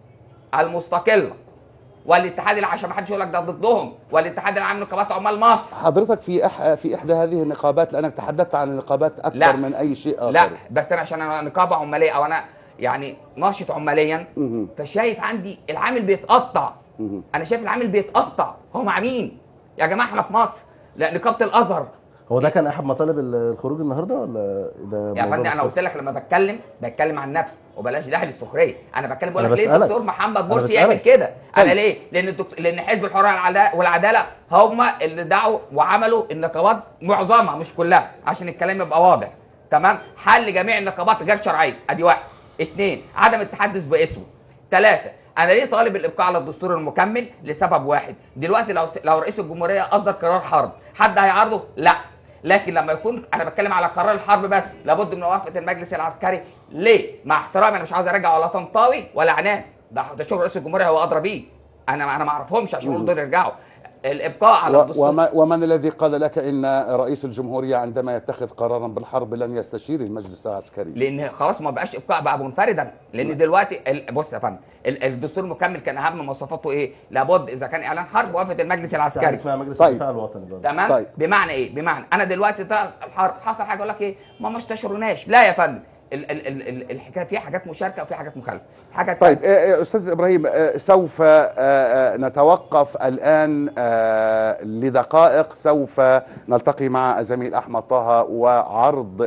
المستقله والاتحاد الع- عشان ما حدش يقول لك ده ضدهم والاتحاد العام لنقابات عمال مصر حضرتك في أح... في احدى هذه النقابات لانك تحدثت عن النقابات اكثر لا. من اي شيء اخر لا بس انا عشان انا نقابه عماليه او انا يعني ناشط عماليا مهم. فشايف عندي العامل بيتقطع مهم. انا شايف العامل بيتقطع هو مع مين يا جماعه احنا في مصر لا نقابه الازهر هو ده كان احد مطالب ال- الخروج النهارده ولا ده يا موضوع فندم انا مختلف؟ قلت لك لما بتكلم بتكلم عن نفسي وبلاش داعي للسخريه انا بتكلم بقول أنا لك ليه بسألك. الدكتور محمد أنا مرسي يعمل بسألك. كده انا طيب. ليه لان الدكتور لان حزب الحريه والعدا- والعداله هم اللي دعوا وعملوا النقابات معظمها مش كلها عشان الكلام يبقى واضح تمام حل جميع النقابات غير شرعيه ادي واحد اثنين عدم التحدث باسمه ثلاثه انا ليه طالب الابقاء على الدستور المكمل لسبب واحد دلوقتي لو لو رئيس الجمهوريه اصدر قرار حرب حد هيعارضه لا لكن لما يكون انا بتكلم على قرار الحرب بس لابد من موافقه المجلس العسكري ليه مع احترامي انا مش عاوز ارجع ولا طنطاوي ولا عنان ده ده شغل رئيس الجمهوريه هو ادرى بيه انا انا ما اعرفهمش عشان اقول دول يرجعوا الابقاء على و... الدستور وما... ومن الذي قال لك ان رئيس الجمهوريه عندما يتخذ قرارا بالحرب لن يستشير المجلس العسكري لان خلاص ما بقاش ابقاء بقى منفردا لان دلوقتي ال- بص يا فندم ال- الدستور المكمل كان اهم مواصفاته ايه لابد اذا كان اعلان حرب موافقه المجلس في حاجه العسكري اسمها مجلس طيب. الدفاع الوطني برضه تمام طيب. بمعنى ايه بمعنى انا دلوقتي ده الحرب حصل حاجه اقول لك ايه ما ما استشرناش لا يا فندم ال- ال- ال- ال- الحكايه فيها حاجات مشاركه وفي حاجات مخالفه حاجه طيب آه، آه، استاذ ابراهيم آه، سوف آه، آه، نتوقف الان آه، لدقائق سوف نلتقي مع الزميل احمد طه وعرض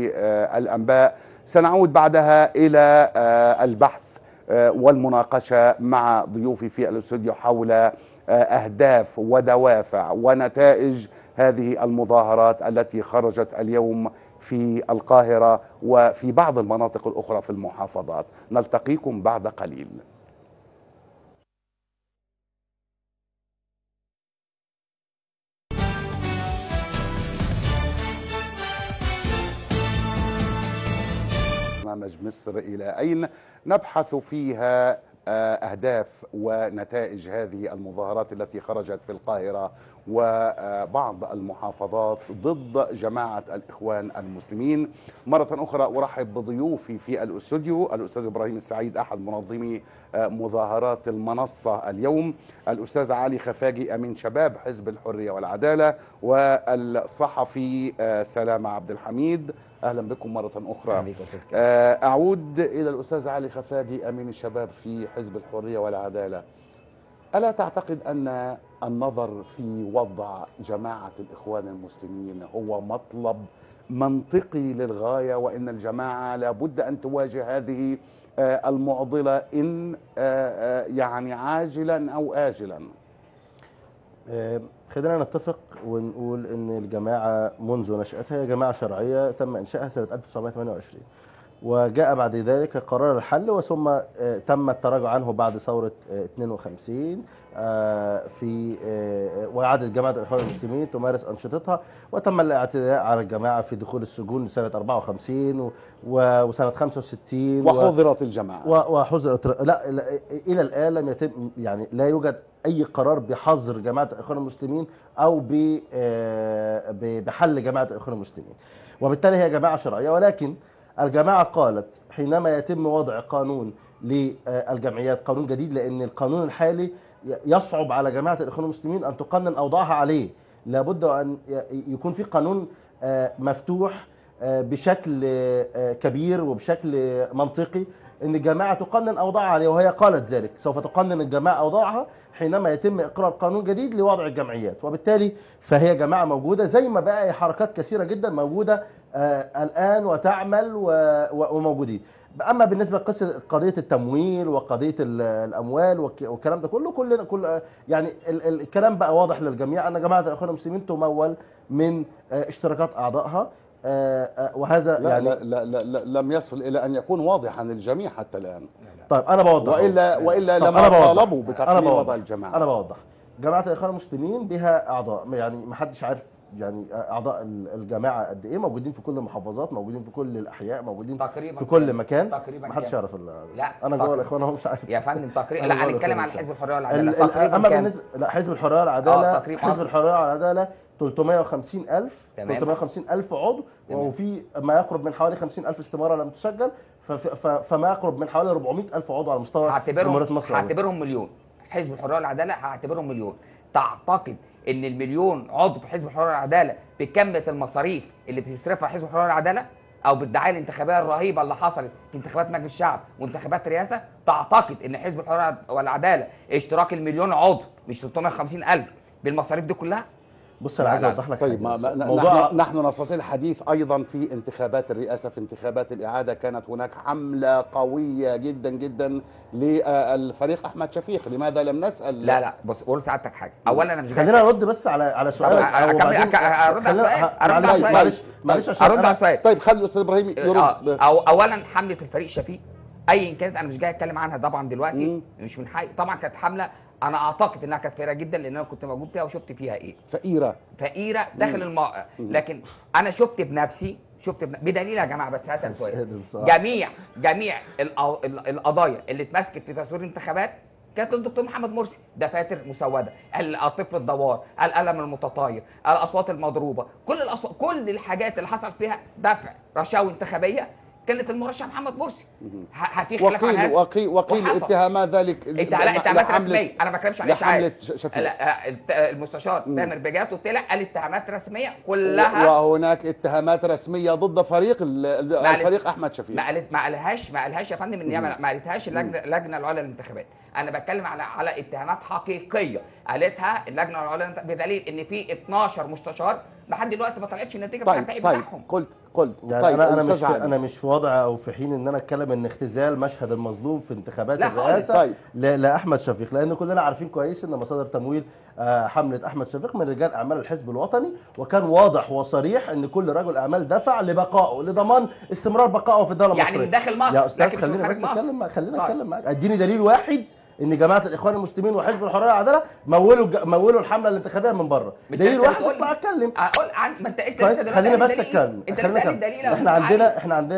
للانباء سنعود بعدها الى آه، البحث آه، والمناقشه مع ضيوفي في الاستوديو حول آه، اهداف ودوافع ونتائج هذه المظاهرات التي خرجت اليوم في القاهره وفي بعض المناطق الاخرى في المحافظات نلتقيكم بعد قليل مصر إلى أين نبحث فيها آه، أهداف ونتائج هذه المظاهرات التي خرجت في القاهرة وبعض المحافظات ضد جماعة الإخوان المسلمين مرة أخرى أرحب بضيوفي في الاستوديو الأستاذ إبراهيم السعيد أحد منظمي آه، مظاهرات المنصة اليوم الأستاذ علي خفاجي أمين شباب حزب الحرية والعدالة والصحفي آه، سلامة عبد الحميد أهلا بكم مرة أخرى أهلا بيك يا أستاذ كريم. آه، أعود إلى الأستاذ علي خفاجي أمين الشباب في حزب الحرية والعدالة ألا تعتقد أن النظر في وضع جماعة الإخوان المسلمين هو مطلب منطقي للغاية وأن الجماعة لابد أن تواجه هذه آه، المعضلة إن آه، آه، يعني عاجلا أو آجلا آه، خلينا نتفق ونقول ان الجماعه منذ نشاتها هي جماعه شرعيه تم انشائها سنه 1928 وجاء بعد ذلك قرار الحل وثم آه، تم التراجع عنه بعد ثوره آه، 52 آه، في آه، وعادت جماعه الاخوان المسلمين تمارس انشطتها وتم الاعتداء على الجماعه في دخول السجون سنه 54 و- و- وسنه 65 و- وحظرت الجماعة و- وحظرت لا, لا الى الان لم يتم يعني لا يوجد اي قرار بحظر جماعه الاخوان المسلمين او ب- آه، ب- بحل جماعه الاخوان المسلمين وبالتالي هي جماعه شرعيه ولكن الجماعه قالت حينما يتم وضع قانون للجمعيات قانون جديد لان القانون الحالي ي- يصعب على جماعه الاخوان المسلمين ان تقنن اوضاعها عليه لابد ان ي- يكون في قانون آه، مفتوح آه، بشكل آه، كبير وبشكل منطقي ان الجماعه تقنن اوضاعها عليه وهي قالت ذلك سوف تقنن الجماعه اوضاعها حينما يتم اقرار قانون جديد لوضع الجمعيات وبالتالي فهي جماعه موجوده زي ما بقى حركات كثيره جدا موجوده آه الان وتعمل و- و- وموجودين اما بالنسبه لقصه قضيه التمويل وقضيه ال- الاموال والك- والكلام ده كله كلنا كل آه، يعني ال- ال- الكلام بقى واضح للجميع ان جماعه الاخوان المسلمين تمول من آه، اشتراكات اعضائها آه، آه، وهذا لا, يعني لا, لا, لا, لا لم يصل إلى أن يكون واضحا للجميع حتى الآن طيب انا بوضح وإلا وإلا طب لما أنا بوضح. طالبوا أنا بتقرير بوضح. وضع الجماعة انا بوضح جماعه الاخوان المسلمين بها اعضاء يعني ما حدش عارف يعني اعضاء ال- الجماعه قد ايه موجودين في كل المحافظات موجودين في كل الاحياء موجودين تقريبا في كل كام؟ مكان تقريبا ما حدش كام؟ يعرف ال- لا، انا جوه تقريبا. الاخوان هو مش عارف يا فندم تقريبا أنا لا بقول هنتكلم لك عن مش حزب عارف. الحريه ال- والعداله ال- تقريبا اما كام؟ بالنسبه لا حزب الحريه والعداله آه، تقريبا. حزب الحريه والعداله 350000 تمام. 350000 عضو تمام. وفي ما يقرب من حوالي 50000 استماره لم تسجل فف- ف- فما يقرب من حوالي 400000 عضو على مستوى هعتبرهم جمهوريه مصر العربية. هعتبرهم مليون حزب الحريه والعداله هعتبرهم مليون تعتقد ان المليون عضو في حزب الحريه والعداله بكميه المصاريف اللي بتصرفها حزب الحريه والعداله او بالدعايه الانتخابيه الرهيبه اللي حصلت في انتخابات مجلس الشعب وانتخابات رئاسه تعتقد ان حزب الحريه والعداله اشتراك المليون عضو مش 350 الف بالمصاريف دي كلها بص انا لا، عايز لا. اوضح لك طيب حاجة ما بس. ما موضوع نحن, نحن نستطيع الحديث ايضا في انتخابات الرئاسه في انتخابات الاعاده كانت هناك حمله قويه جدا جدا للفريق احمد شفيق لماذا لم نسال لا لا بص قول سعادتك حاجه اولا انا مش جاي خلينا نرد بس على على سؤالك أ- أكمل- وبعدين- أك- أرد على خلينا- السؤال. ه- أرد على معلش السؤال. معلش معلش عشان ارد على أنا- السؤال طيب خلي الاستاذ ابراهيم آه، يرد أو اولا حمله الفريق شفيق ايا كانت انا مش جاي اتكلم عنها طبعا دلوقتي مم. مش من حي طبعا كانت حمله انا اعتقد انها كانت فقيره جدا لان انا كنت موجود فيها وشفت فيها ايه فقيره فقيره داخل مم. الموقع مم. لكن انا شفت بنفسي شفت بن... بدليل يا جماعه بس هسال سؤال قادر بصراحة. جميع جميع الق- ال- القضايا اللي اتمسكت في تصوير الانتخابات كانت الدكتور محمد مرسي دفاتر مسوده الطفل الدوار القلم المتطاير الاصوات المضروبه كل الأصوات كل الحاجات اللي حصل فيها دفع رشاوي انتخابيه كانت المرشح محمد مرسي ه- هفي خلاف عن وقيل هذا وقيل وقيل وحصل. اتهامات ذلك انت لا اتهامات لحملة- رسميه انا ما بتكلمش عن اشاعات لحمله ش- شفيق لا آه، الت- المستشار مم. تامر بجاتو طلع قال اتهامات رسميه كلها وهناك اتهامات رسميه ضد فريق ال- معلش. الفريق احمد شفيق ما قالت ما قالهاش ما قالهاش يا فندم ان هي ما ما قالتهاش اللجنه اللجنه العليا للانتخابات انا بتكلم على على اتهامات حقيقيه قالتها اللجنه العليا للانت- بدليل ان في 12 مستشار لحد دلوقتي ما طلعتش النتيجه بتاعت طيب التحقيق طيب بتاعهم قلت قلت يعني طيب انا انا مش أستاذ في علي. انا مش في وضع او في حين ان انا اتكلم ان اختزال مشهد المظلوم في انتخابات لا خالص. الرئاسه طيب. ل- لاحمد شفيق لان كلنا عارفين كويس ان مصادر تمويل آه، حمله احمد شفيق من رجال اعمال الحزب الوطني وكان واضح وصريح ان كل رجل اعمال دفع لبقائه لضمان استمرار بقائه في الدوله يعني المصريه من داخل مصر يا لكن استاذ مش من خلينا خارج بس مصر. اتكلم معاك خلينا طيب. اتكلم معاك اديني دليل واحد ان جماعه الاخوان المسلمين وحزب الحريه والعداله مولوا الج- مولوا الحمله الانتخابيه من بره أنت دليل لسه واحد بتقول اطلع لي. اتكلم اقول عن ما انت انت كويس لسه خلينا دلوقتي بس قايل اتكلم دليل. انت خلينا لسه قايل نكمل. الدليل يا احنا أستاذ علي. عندنا احنا عندنا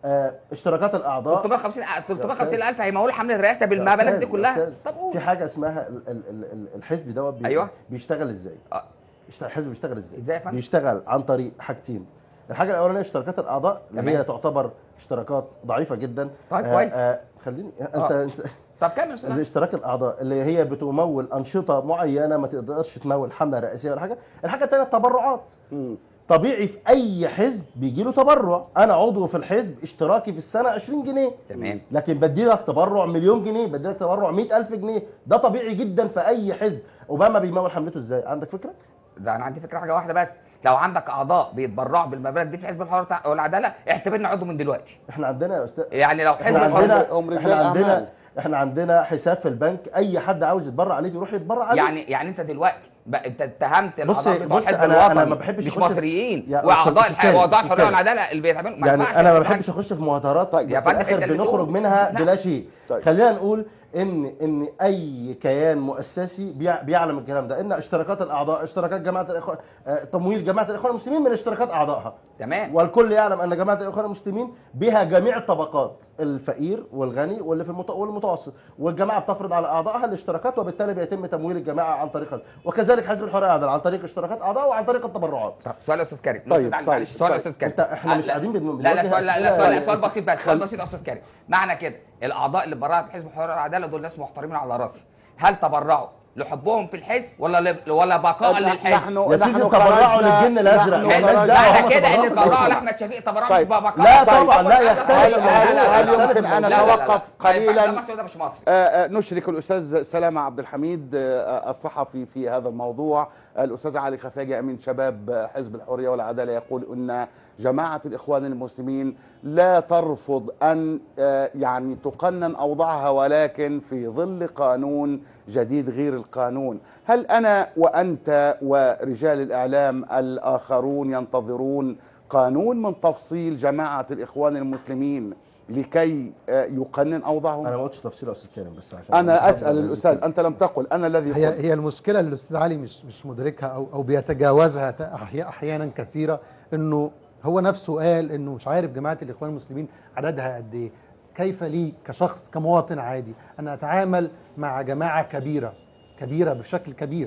آه، اشتراكات الاعضاء 350 350 أستاذ. الف هيمولوا حمله الرئاسه يا بالمبالغ أستاذ، دي يا كلها أستاذ، طب قول في حاجه اسمها ال- ال- ال- ال- الحزب دوت بي- أيوة. بيشتغل ازاي آه. يشتغل- الحزب بيشتغل ازاي إزاي يا فندم؟ بيشتغل عن طريق حاجتين الحاجه الاولانيه اشتراكات الاعضاء اللي تمام. هي تعتبر اشتراكات ضعيفه جدا طيب آه، كويس. آه خليني انت آه. انت طب كمل يا أستاذ. الاشتراك الاعضاء اللي هي بتمول انشطه معينه ما تقدرش تمول حمله رئاسيه ولا حاجه الحاجه الثانيه التبرعات مم. طبيعي في اي حزب بيجي له تبرع انا عضو في الحزب اشتراكي في السنه 20 جنيه تمام لكن بدي لك تبرع مليون جنيه بدي لك تبرع 100000 جنيه ده طبيعي جدا في اي حزب اوباما بيمول حملته ازاي عندك فكره ده انا عندي فكره حاجه واحده بس لو عندك اعضاء بيتبرعوا بالمبالغ دي في حزب الحريه والتع- والعداله اعتبرنا عضو من دلوقتي احنا عندنا يا استاذ يعني لو حزب احنا الحريه عندنا هم رجال احنا عندنا أعمال. احنا عندنا حساب في البنك اي حد عاوز يتبرع عليه بيروح يتبرع عليه يعني يعني انت دلوقتي بقى انت اتهمت بص- الاعضاء بتوع بص الحزب أنا- أنا الوطني ما بحبش مش أخش في- مصريين يا واعضاء أستاذ- الح- أستاذ واعضاء أستاذ الحريه كامل. والعداله اللي بيتعملوا ما يعني ينفعش انا ما يا أستاذ بحبش اخش في مهاترات طيب. طيب يا في فندم، الاخر أنت اللي بنخرج بتقول. منها لا. بلا شيء طيب. خلينا نقول ان ان اي كيان مؤسسي بيع- بيعلم الكلام ده ان اشتراكات الاعضاء اشتراكات جماعه الاخوان آه، تمويل جماعه الاخوان المسلمين من اشتراكات اعضائها تمام والكل يعلم ان جماعه الاخوان المسلمين بها جميع الطبقات الفقير والغني واللي في المت... والمتوسط والجماعه بتفرض على اعضائها الاشتراكات وبالتالي بيتم تمويل الجماعه عن طريق هذا وكذلك حزب الحريه والعداله عن طريق اشتراكات اعضاء وعن طريق التبرعات طب سؤال يا استاذ كريم طيب، أستاذ علي، طيب، معلش سؤال يا طيب. استاذ كريم انت احنا آه، مش لا. قاعدين بن- لا لا بنوجه سؤال لا لا أسئلة سؤال يعني- سؤال بسيط بس سؤال خل- بسيط يا استاذ كريم معنى كده الاعضاء اللي برعوا في حزب الحريه والعداله دول ناس محترمين على راسي هل تبرعوا لحبهم في الحزب ولا ل... ولا بقاء للحزب نحن يا سيدي نحن تبرعوا خرجنا- للجن الأزرق، نحن مالناش خرجنا- دعوة. معنى هم كده ان تبرعوا تبرعوا بالحزب. لاحمد شفيق تبرعوا طيب. مش بقاء لا طيب. طبعا، لا لا، يختلف لا، لا، الموضوع. لا، لا، هل لا، يمكن لا، أن لا، لا، لا، لا. أتوقف ما ينفعش، قليلاً؟ ده مصري وده مش مصري آه، آه، نشرك الاستاذ سلامه عبد الحميد آه، الصحفي في هذا الموضوع الاستاذ علي خفاجي امين شباب آه، حزب الحريه والعداله يقول ان جماعه الاخوان المسلمين لا ترفض ان آه، يعني تقنن اوضاعها ولكن في ظل قانون جديد غير القانون هل انا وانت ورجال الاعلام الاخرون ينتظرون قانون من تفصيل جماعه الاخوان المسلمين لكي آه، يقنن اوضاعهم انا ما قلتش تفصيل يا استاذ كريم بس عشان انا نحافظ اسال على الاستاذ الذكر. انت لم تقل انا الذي هي قلت هي المشكله اللي الاستاذ علي مش مش مدركها او او بيتجاوزها ت- أحي- احيانا كثيره انه هو نفسه قال انه مش عارف جماعه الاخوان المسلمين عددها قد ايه كيف لي كشخص كمواطن عادي ان اتعامل مع جماعه كبيره كبيره بشكل كبير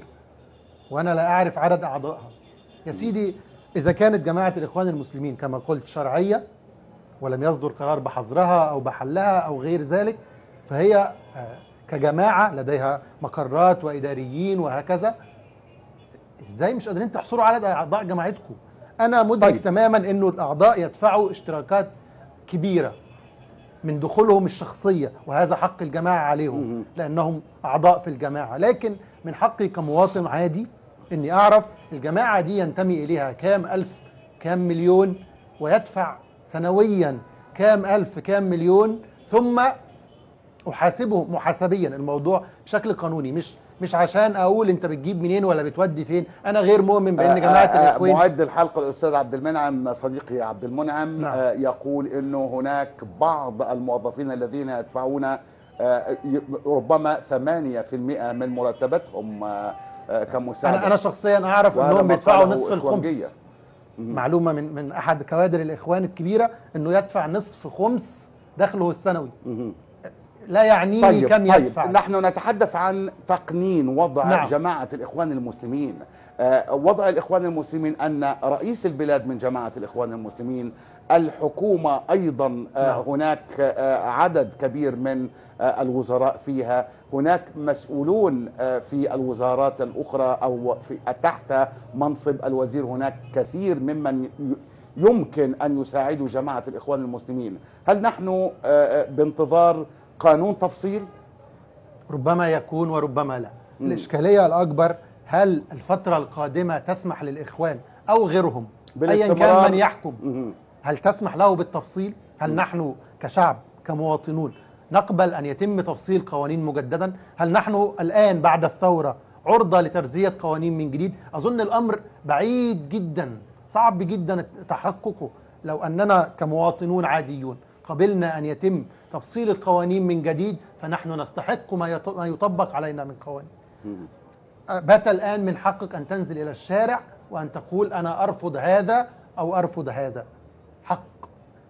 وانا لا اعرف عدد اعضائها يا سيدي اذا كانت جماعه الاخوان المسلمين كما قلت شرعيه ولم يصدر قرار بحظرها او بحلها او غير ذلك فهي آه، كجماعه لديها مقرات واداريين وهكذا ازاي مش قادرين تحصروا على اعضاء جماعتكم انا مدرك طيب. طيب. تماما انه الاعضاء يدفعوا اشتراكات كبيره من دخولهم الشخصيه وهذا حق الجماعه عليهم لانهم اعضاء في الجماعه لكن من حقي كمواطن عادي اني اعرف الجماعه دي ينتمي اليها كام الف كام مليون ويدفع سنويا كام الف كام مليون ثم احاسبه محاسبيا الموضوع بشكل قانوني مش مش عشان اقول انت بتجيب منين ولا بتودي فين انا غير مؤمن بان جماعه آه، آه، الاخوان معد الحلقه الاستاذ عبد المنعم صديقي عبد المنعم نعم. آه، يقول انه هناك بعض الموظفين الذين يدفعون آه، ي- ربما 8% من مرتباتهم آه، آه، كمساعده انا انا شخصيا اعرف وهذا انهم ما بيدفعوا قاله نصف إخوانجية. الخمس معلومه من من احد كوادر الاخوان الكبيره انه يدفع نصف خمس دخله السنوي مهم. لا يعنيني طيب كم طيب يدفع نحن نتحدث عن تقنين وضع نعم. جماعة الإخوان المسلمين آه، وضع الإخوان المسلمين أن رئيس البلاد من جماعة الإخوان المسلمين الحكومة أيضا آه، نعم. هناك آه، عدد كبير من آه، الوزراء فيها هناك مسؤولون آه، في الوزارات الأخرى أو في تحت منصب الوزير هناك كثير ممن ي- يمكن أن يساعدوا جماعة الإخوان المسلمين هل نحن آه، آه، بانتظار قانون تفصيل ربما يكون وربما لا مم. الاشكاليه الاكبر هل الفتره القادمه تسمح للاخوان او غيرهم ايا كان بالاستمرار؟ من يحكم مهم. هل تسمح له بالتفصيل؟ هل نحن كشعب كمواطنون نقبل ان يتم تفصيل قوانين مجددا؟ هل نحن الان بعد الثوره عرضه لترزيه قوانين من جديد؟ اظن الامر بعيد جدا صعب جدا تحققه لو اننا كمواطنون عاديون قبلنا ان يتم تفصيل القوانين من جديد فنحن نستحق ما يط- ما يطبق علينا من قوانين. مهم. بات الآن من حقك أن تنزل إلى الشارع وأن تقول أنا أرفض هذا أو أرفض هذا حق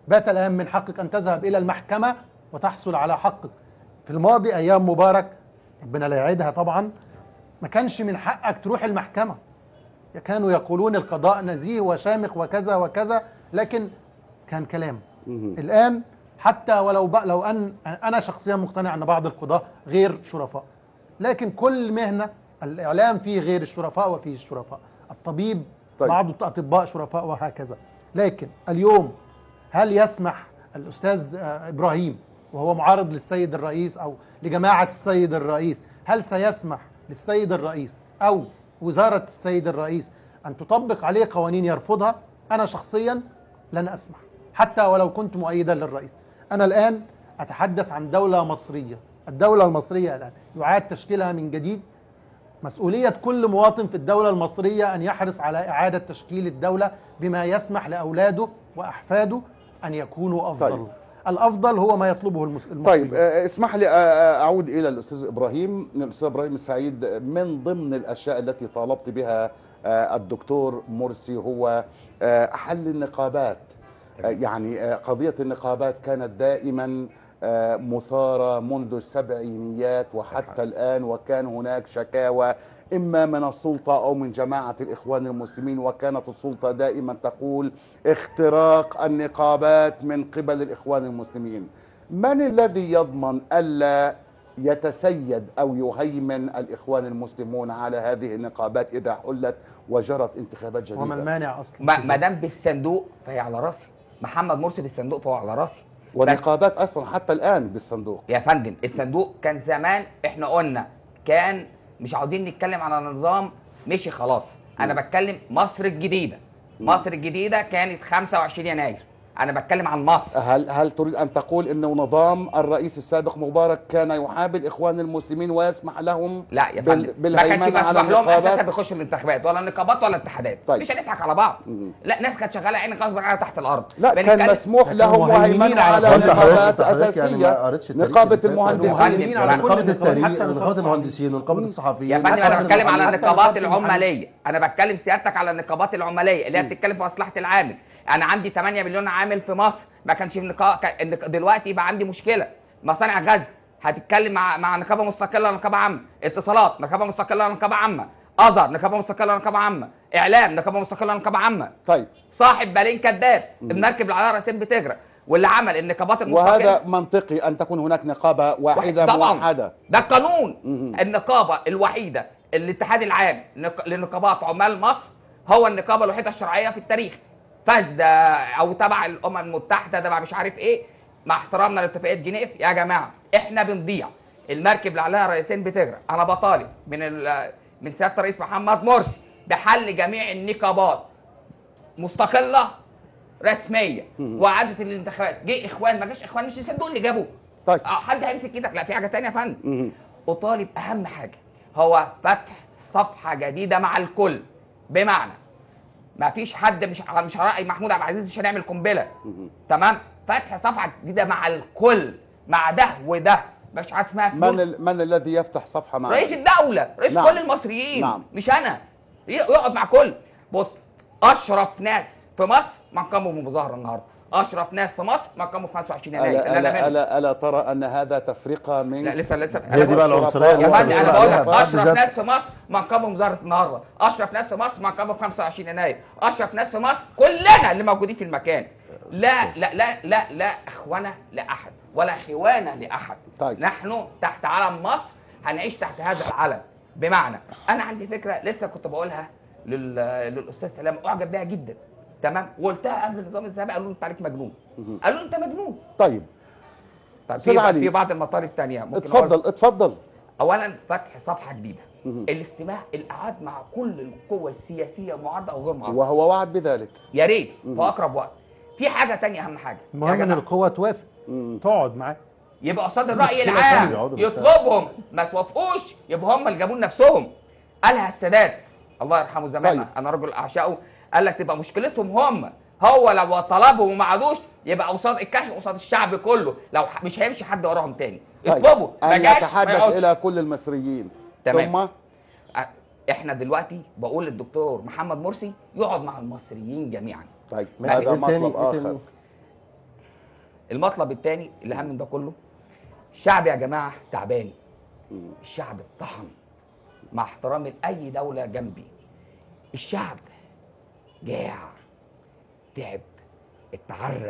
بات الآن من حقك أن تذهب إلى المحكمة وتحصل على حقك في الماضي أيام مبارك ربنا لا يعيدها طبعا ما كانش من حقك تروح المحكمة كانوا يقولون القضاء نزيه وشامخ وكذا وكذا لكن كان كلام مهم. الآن حتى ولو بق لو أن أنا شخصيا مقتنع أن بعض القضاة غير شرفاء لكن كل مهنة الإعلام فيه غير الشرفاء وفيه الشرفاء الطبيب طيب. طيب. بعض الأطباء شرفاء وهكذا لكن اليوم هل يسمح الأستاذ آه، إبراهيم وهو معارض للسيد الرئيس أو لجماعة السيد الرئيس هل سيسمح للسيد الرئيس أو وزارة السيد الرئيس أن تطبق عليه قوانين يرفضها أنا شخصيا لن أسمح حتى ولو كنت مؤيدا للرئيس أنا الآن أتحدث عن دولة مصرية الدولة المصرية الآن يعاد تشكيلها من جديد مسؤولية كل مواطن في الدولة المصرية أن يحرص على إعادة تشكيل الدولة بما يسمح لأولاده وأحفاده أن يكونوا أفضل طيب. طيب. الأفضل هو ما يطلبه المس- المصريون طيب آه، اسمح لي آه، آه، اعود الى الاستاذ ابراهيم الاستاذ ابراهيم السعيد من ضمن الاشياء التي طالبت بها آه، الدكتور مرسي هو آه، حل النقابات آه، يعني آه، قضيه النقابات كانت دائما آه، مثاره منذ السبعينيات وحتى الان وكان هناك شكاوى اما من السلطه او من جماعه الاخوان المسلمين وكانت السلطه دائما تقول اختراق النقابات من قبل الاخوان المسلمين من الذي يضمن الا يتسيد او يهيمن الاخوان المسلمون على هذه النقابات اذا حلت وجرت انتخابات جديده وما المانع أصلا ما ما دام بالصندوق فهي على راسي محمد مرسي بالصندوق فهو على راسي بس والنقابات اصلا حتى الان بالصندوق يا فندم الصندوق كان زمان احنا قلنا كان مش عاوزين نتكلم على نظام مشي خلاص انا بتكلم مصر الجديده مصر الجديده كانت 25 يناير انا بتكلم عن مصر هل هل تريد ان تقول انه نظام الرئيس السابق مبارك كان يحابي الاخوان المسلمين ويسمح لهم لا يا بال- فندم ما كانش بالهيمنه على مسموح لهم اساسا النقابات بيخشوا الانتخابات ولا النقابات ولا الاتحادات طيب. مش هنضحك على بعض مم. لا ناس كانت شغاله عين غصب عنها تحت الارض لا كان بنتكلم- مسموح لكن لهم مهيمنين وهيمنه على على كل نقابات حضرتك يعني ما اساسيه قريتش التاريخ نقابه اللي فات. المهندسين مهيمنين على كل نقابه النقابات، التاريخ حتى ونقابه النقابات المهندسين ونقابه الصحفيين يا فندم انا نقابة بتكلم على المحامين. النقابات حتى المحامين. العماليه انا بتكلم سيادتك على النقابات العماليه اللي هي بتتكلم في مصلحه العامل انا عندي 8 مليون عامل في مصر ما كانش في نقا... ك- النق- دلوقتي يبقى عندي مشكله مصانع غزل هتتكلم مع مع نقابه مستقله ولا نقابه عامه اتصالات نقابه مستقله ولا نقابه عامه ازهر نقابه مستقله ولا نقابه عامه اعلام نقابه مستقله ولا نقابه عامه طيب صاحب بالين كذاب المركب اللي عليها راسين بتغرق واللي عمل النقابات المستقله وهذا منطقي ان تكون هناك نقابه واحده طبعاً. موحده ده القانون مهم. النقابه الوحيده الاتحاد العام نق- لنقابات عمال مصر هو النقابه الوحيده الشرعيه في التاريخ فاسده او تبع الامم المتحده تبع مش عارف ايه مع احترامنا لاتفاقيه جنيف يا جماعه احنا بنضيع المركب اللي عليها رئيسين بتغرق انا بطالب من ال- من سياده الرئيس محمد مرسي بحل جميع النقابات مستقله رسميه واعاده الانتخابات جه اخوان ما جاش اخوان مش الصندوق اللي جابوه طيب اه حد هيمسك ايدك لا في حاجه تانية يا فندم مهم. اطالب اهم حاجه هو فتح صفحه جديده مع الكل بمعنى ما فيش حد مش مش راي محمود عبد العزيز مش هنعمل قنبله مهم. تمام فتح صفحه جديده مع الكل مع ده وده مش حاجه اسمها من فلول. ال... من الذي يفتح صفحه مع رئيس الدوله رئيس نعم. كل المصريين نعم. مش انا ي- يقعد مع كل بص اشرف ناس في مصر ما قاموا بمظاهره النهارده اشرف ناس في مصر ما قاموا في 25 يناير ألا, اللي أنا ألا, منه. ألا, ألا ترى أن هذا تفرقة من لا لسه لسه هي دي بقى العنصريه اللي يا أنت فندم بتقول انا بقول عليها لك في حد اشرف ذاتها. ناس في مصر ما قاموا بمظاهره النهارده اشرف ناس في مصر ما قاموا ب 25 يناير اشرف ناس في مصر كلنا اللي موجودين في المكان لا لا لا لا لا اخوانه لاحد ولا خوانه لاحد طيب. نحن تحت علم مصر هنعيش تحت هذا العلم بمعنى انا عندي فكره لسه كنت بقولها لل... للاستاذ سلام اعجب بيها جدا تمام وقلتها قبل النظام السابق قالوا لي انت عليك مجنون قالوا لي انت مجنون طيب طب أستاذ في علي. في بعض المطالب الثانيه ممكن أقول- اتفضل اتفضل اولا فتح صفحه جديده مهم. الاستماع القعاد مع كل القوى السياسيه معارضه او غير معارضه وهو وعد بذلك يا ريت مهم. في اقرب وقت في حاجه تانية اهم حاجه يا المهم ان جماعة، القوه توافق مم. تقعد معاه يبقى قصاد الراي مشكلة العام تانية، يقعدوا يطلبهم ما توافقوش يبقى هم اللي جابوا نفسهم قالها السادات الله يرحمه زمان طيب. انا رجل اعشقه قال لك تبقى مشكلتهم هم هو لو طلبهم وما عادوش يبقى قصاد الكشف قصاد الشعب كله لو ح- مش هيمشي حد وراهم تاني طيب اطلبوا ما أن جاش ما يتحدث يقعدش. إلى كل المصريين تمام. ثم أ- احنا دلوقتي بقول للدكتور محمد مرسي يقعد مع المصريين جميعا طيب ماشي، هذا إيه تاني؟ مطلب إيه آخر تاني؟ المطلب الثاني اللي اهم من ده كله الشعب يا جماعه تعبان مم. الشعب اتطحن مع احترامي لاي دوله جنبي الشعب جاع تعب اتعرى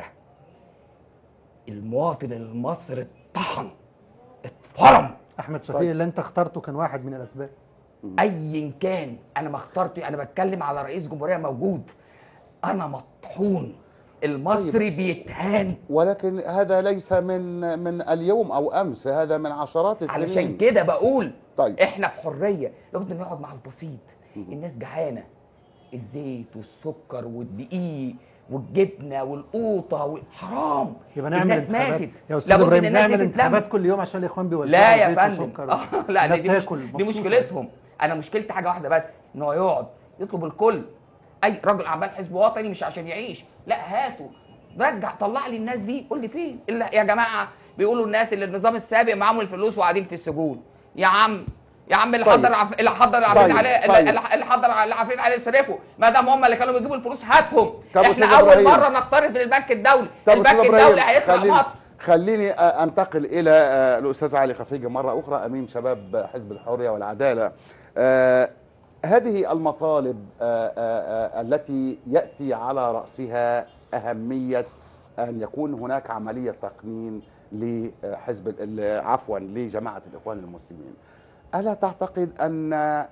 المواطن المصري اتطحن اتفرم احمد شفيق اللي انت اخترته كان واحد من الاسباب ايا كان انا ما اخترت انا بتكلم على رئيس جمهوريه موجود انا مطحون المصري بيتهان ولكن هذا ليس من من اليوم او امس هذا من عشرات السنين علشان كده بقول طيب احنا في حريه لابد ان نقعد مع البسيط الناس جعانه الزيت والسكر والدقيق والجبنه والقوطه وال- حرام يبقى نعمل الناس انتخابات ماتت يا استاذ لابد ابراهيم إن الناس نعمل دي تتلم. انتخابات كل يوم عشان الاخوان بيوزعوا لا يا زيت فندم وسكر آه، لا الناس دي, مش تاكل دي مبسوطة. مشكلتهم انا مشكلتي حاجه واحده بس ان هو يقعد يطلب الكل اي راجل اعمال حزب وطني مش عشان يعيش لا هاته رجع طلع لي الناس دي قول لي فين الا يا جماعه بيقولوا الناس اللي النظام السابق معاهم الفلوس وقاعدين في السجون يا عم يا عم اللي طيب. حضر عف... اللي حضر العفريت طيب، عليه طيب. اللي اللي حضر العفريت عليه يصرفوا ما دام هم اللي كانوا بيجيبوا الفلوس هاتهم طب احنا أستاذ اول إبراهيم. مره نقترض من البنك الدولي طب البنك أستاذ إبراهيم، الدولي هيسرق خليني- مصر خليني آه، انتقل الى آه، الاستاذ علي خفيجه مره اخرى امين شباب حزب الحريه والعداله آه، هذه المطالب آه، آه، آه، التي ياتي على راسها اهميه ان يكون هناك عمليه تقنين لحزب ال- عفوا لجماعه الاخوان المسلمين الا تعتقد ان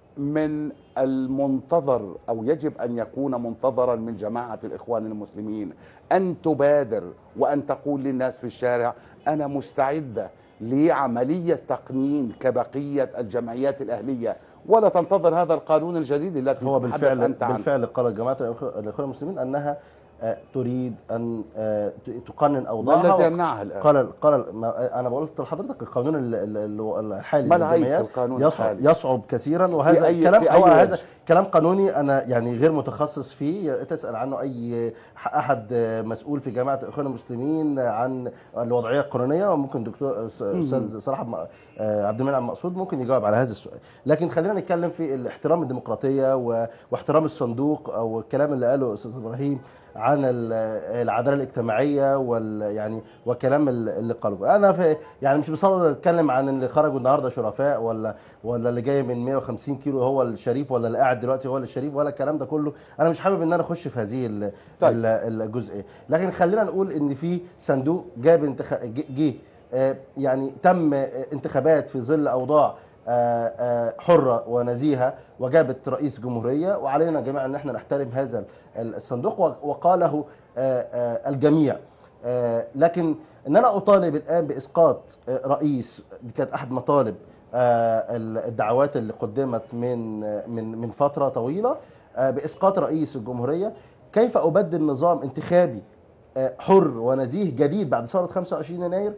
من المنتظر او يجب ان يكون منتظرا من جماعه الاخوان المسلمين ان تبادر وان تقول للناس في الشارع انا مستعده لعمليه تقنين كبقيه الجمعيات الاهليه ولا تنتظر هذا القانون الجديد الذي هو تتحدث بالفعل انت عنه بالفعل قالت جماعه الإخوة- الاخوان المسلمين انها آه، تريد ان آه، ت- تقنن ما الذي اوضاعها يمنعها الان؟ قال قال ما انا بقول لحضرتك القانون ال- ال- ال- الحالي ما العيب في للجمعيات القانون يصعب الحالي؟ يصعب كثيرا وهذا أي- الكلام في هو أي هذا وجه؟ كلام قانوني انا يعني غير متخصص فيه تسال عنه اي احد مسؤول في جماعه الاخوان المسلمين عن الوضعيه القانونيه وممكن دكتور استاذ صلاح م- آه، عبد المنعم مقصود ممكن يجاوب على هذا السؤال لكن خلينا نتكلم في الاحترام الديمقراطيه و- واحترام الصندوق او الكلام اللي قاله استاذ ابراهيم عن ال- العداله الاجتماعيه وال يعني والكلام اللي اللي قاله انا في يعني مش بصدد اتكلم عن اللي خرجوا النهارده شرفاء ولا ولا اللي جاي من 150 كيلو هو الشريف ولا اللي قاعد دلوقتي هو الشريف ولا الكلام ده كله انا مش حابب ان انا اخش في هذه ال- طيب. ال- الجزئيه لكن خلينا نقول ان في صندوق جاب انتخ... ج- جه آه، يعني تم آه، انتخابات في ظل اوضاع آه، آه، حره ونزيهه وجابت رئيس جمهوريه وعلينا جميعا ان احنا نحترم هذا ال- الصندوق و- وقاله آه، آه، الجميع آه، لكن ان انا اطالب الان باسقاط آه، رئيس دي كانت احد مطالب آه، ال- الدعوات اللي قدمت من آه، من من فتره طويله آه، باسقاط رئيس الجمهوريه كيف ابدل نظام انتخابي آه، حر ونزيه جديد بعد ثوره 25 يناير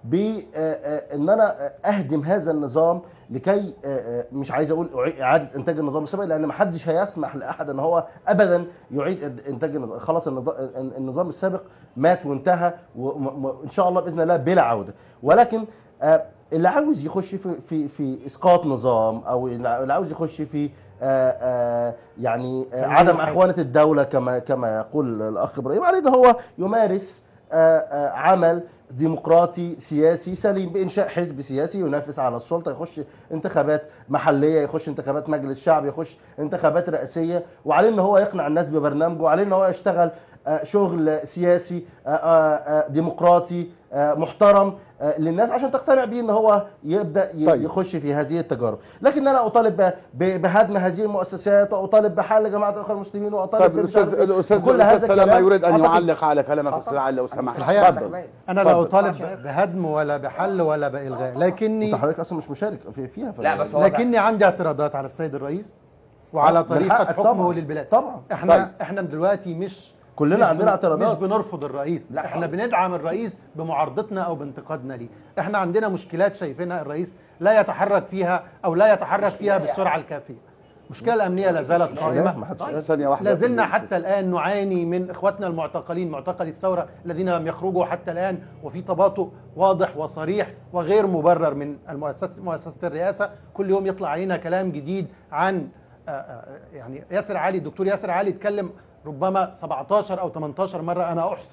بان انا اهدم هذا النظام لكي آه، آه، مش عايز اقول أعي- اعاده انتاج النظام السابق لان ما حدش هيسمح لاحد ان هو ابدا يعيد إد- انتاج النظام خلاص النظام- النظام السابق مات وانتهى وان شاء الله باذن الله بلا عوده ولكن آه، اللي عاوز يخش في في في اسقاط نظام او اللي عاوز يخش في آه، آه، يعني آه، عدم اخوانه الدوله كما كما يقول الاخ ابراهيم عليه ان هو يمارس آه، آه، عمل ديمقراطي سياسي سليم بانشاء حزب سياسي ينافس على السلطه يخش انتخابات محليه يخش انتخابات مجلس شعب يخش انتخابات رئاسيه وعليه ان هو يقنع الناس ببرنامجه وعليه ان هو يشتغل آه، شغل سياسي آه، آه، آه، ديمقراطي آه، محترم آه، للناس عشان تقتنع بيه ان هو يبدا ي- طيب. يخش في هذه التجارب لكن انا اطالب ب- ب- بهدم هذه المؤسسات واطالب بحل جماعه الاخوان المسلمين واطالب طيب بمش الاستاذ عارف إيه. الاستاذ وكل الاستاذ هذا سلامه الكلام يريد ان أعتقد- يعلق على كلامك آه استاذ طبعاً. علي لو سمحت الحقيقة تفضل انا لا اتفضل. اطالب عشان يبقى. بهدم ولا بحل ولا بالغاء لكني انت حضرتك اصلا مش مشارك في فيها ف- لا، بس هو- لكني عندي اعتراضات على السيد الرئيس وعلى آه، من طريقه حقك حكمه طبعاً. للبلاد طبعا احنا طيب. احنا دلوقتي مش كلنا مش عندنا بن- اعتراضات. مش بنرفض الرئيس لا احنا خالص. بندعم الرئيس بمعارضتنا او بانتقادنا ليه احنا عندنا مشكلات شايفينها الرئيس لا يتحرك فيها او لا يتحرك فيها بالسرعه الكافيه المشكله الامنيه لا زالت مش قائمه إله، ما حدش ثانيه واحده لا زلنا حتى الآن نعاني من إخواتنا المعتقلين معتقلي الثورة الذين لم يخرجوا حتى الآن وفي تباطؤ واضح وصريح وغير مبرر من المؤسسة مؤسسة الرئاسة كل يوم يطلع علينا كلام جديد عن آه، آه، يعني ياسر علي الدكتور ياسر علي اتكلم ربما 17 أو 18 مرة أنا أحصي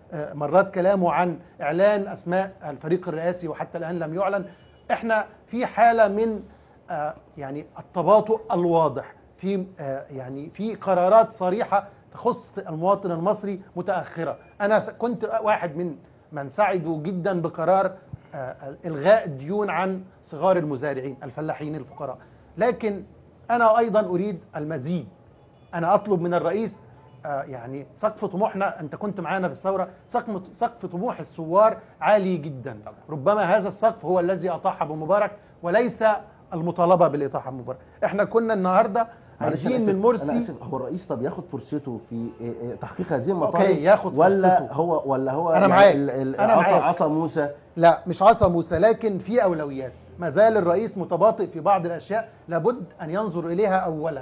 آه، مرات كلامه عن اعلان اسماء الفريق الرئاسي وحتى الان لم يعلن احنا في حاله من آه، يعني التباطؤ الواضح في آه، يعني في قرارات صريحه تخص المواطن المصري متاخره انا س- كنت واحد من من سعدوا جدا بقرار آه، الغاء الديون عن صغار المزارعين الفلاحين الفقراء لكن انا ايضا اريد المزيد انا اطلب من الرئيس آه، يعني سقف طموحنا انت كنت معانا في الثوره سقف سقف طموح الثوار عالي جدا ربما هذا السقف هو الذي اطاح بمبارك وليس المطالبه بالاطاحه بمبارك احنا كنا النهارده معلش أنا عايزين آسف، من مرسي انا اسف هو الرئيس طب ياخد فرصته في إيه إيه تحقيق هذه المطالب أوكي، ياخد ولا فرصته. هو ولا هو أنا معاك، ال- ال- أنا عصا معاك. عصا موسى لا مش عصا موسى لكن في اولويات ما زال الرئيس متباطئ في بعض الاشياء لابد ان ينظر اليها اولا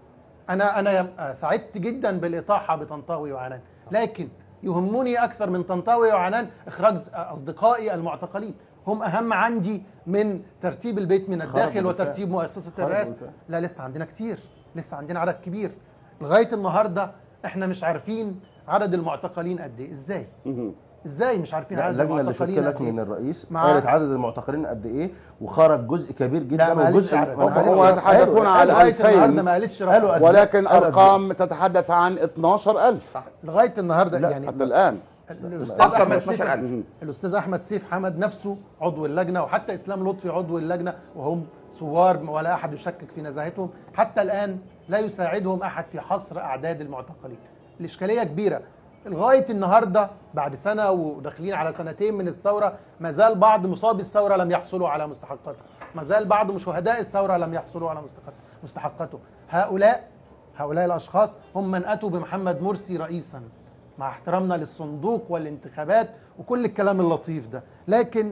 انا انا سعدت جدا بالاطاحه بطنطاوي وعنان لكن يهمني اكثر من طنطاوي وعنان اخراج اصدقائي المعتقلين هم اهم عندي من ترتيب البيت من الداخل بالفعل. وترتيب مؤسسه خرجوا الرئاسه بالفعل. لا لسه عندنا كتير لسه عندنا عدد كبير لغايه النهارده احنا مش عارفين عدد المعتقلين قد ايه ازاي مهم. ازاي مش عارفين لا عدد اللجنه اللي المعتقلين شكلت قد إيه؟ من الرئيس مع- قالت عدد المعتقلين قد ايه وخرج جزء كبير جدا ما قالتش وجزء عدد. ما ما هو قالتش يتحدثون قالوا- على لغايه 2000 النهارده ما قالتش رقم قالوا قد- ولكن قالوا قد إيه؟ ارقام تتحدث عن 12000 صح لغايه النهارده لا، يعني حتى الان الاستاذ اكثر من احمد سيف 12000 مهم. الاستاذ احمد سيف حمد نفسه عضو اللجنه وحتى اسلام لطفي عضو اللجنه وهم ثوار ولا احد يشكك في نزاهتهم حتى الان لا يساعدهم احد في حصر اعداد المعتقلين الاشكاليه كبيره لغايه النهارده بعد سنه وداخلين على سنتين من الثوره ما زال بعض مصابي الثوره لم يحصلوا على مستحقاتهم ما زال بعض شهداء الثوره لم يحصلوا على مستحقات- مستحقاتهم هؤلاء هؤلاء الاشخاص هم من اتوا بمحمد مرسي رئيسا مع احترامنا للصندوق والانتخابات وكل الكلام اللطيف ده لكن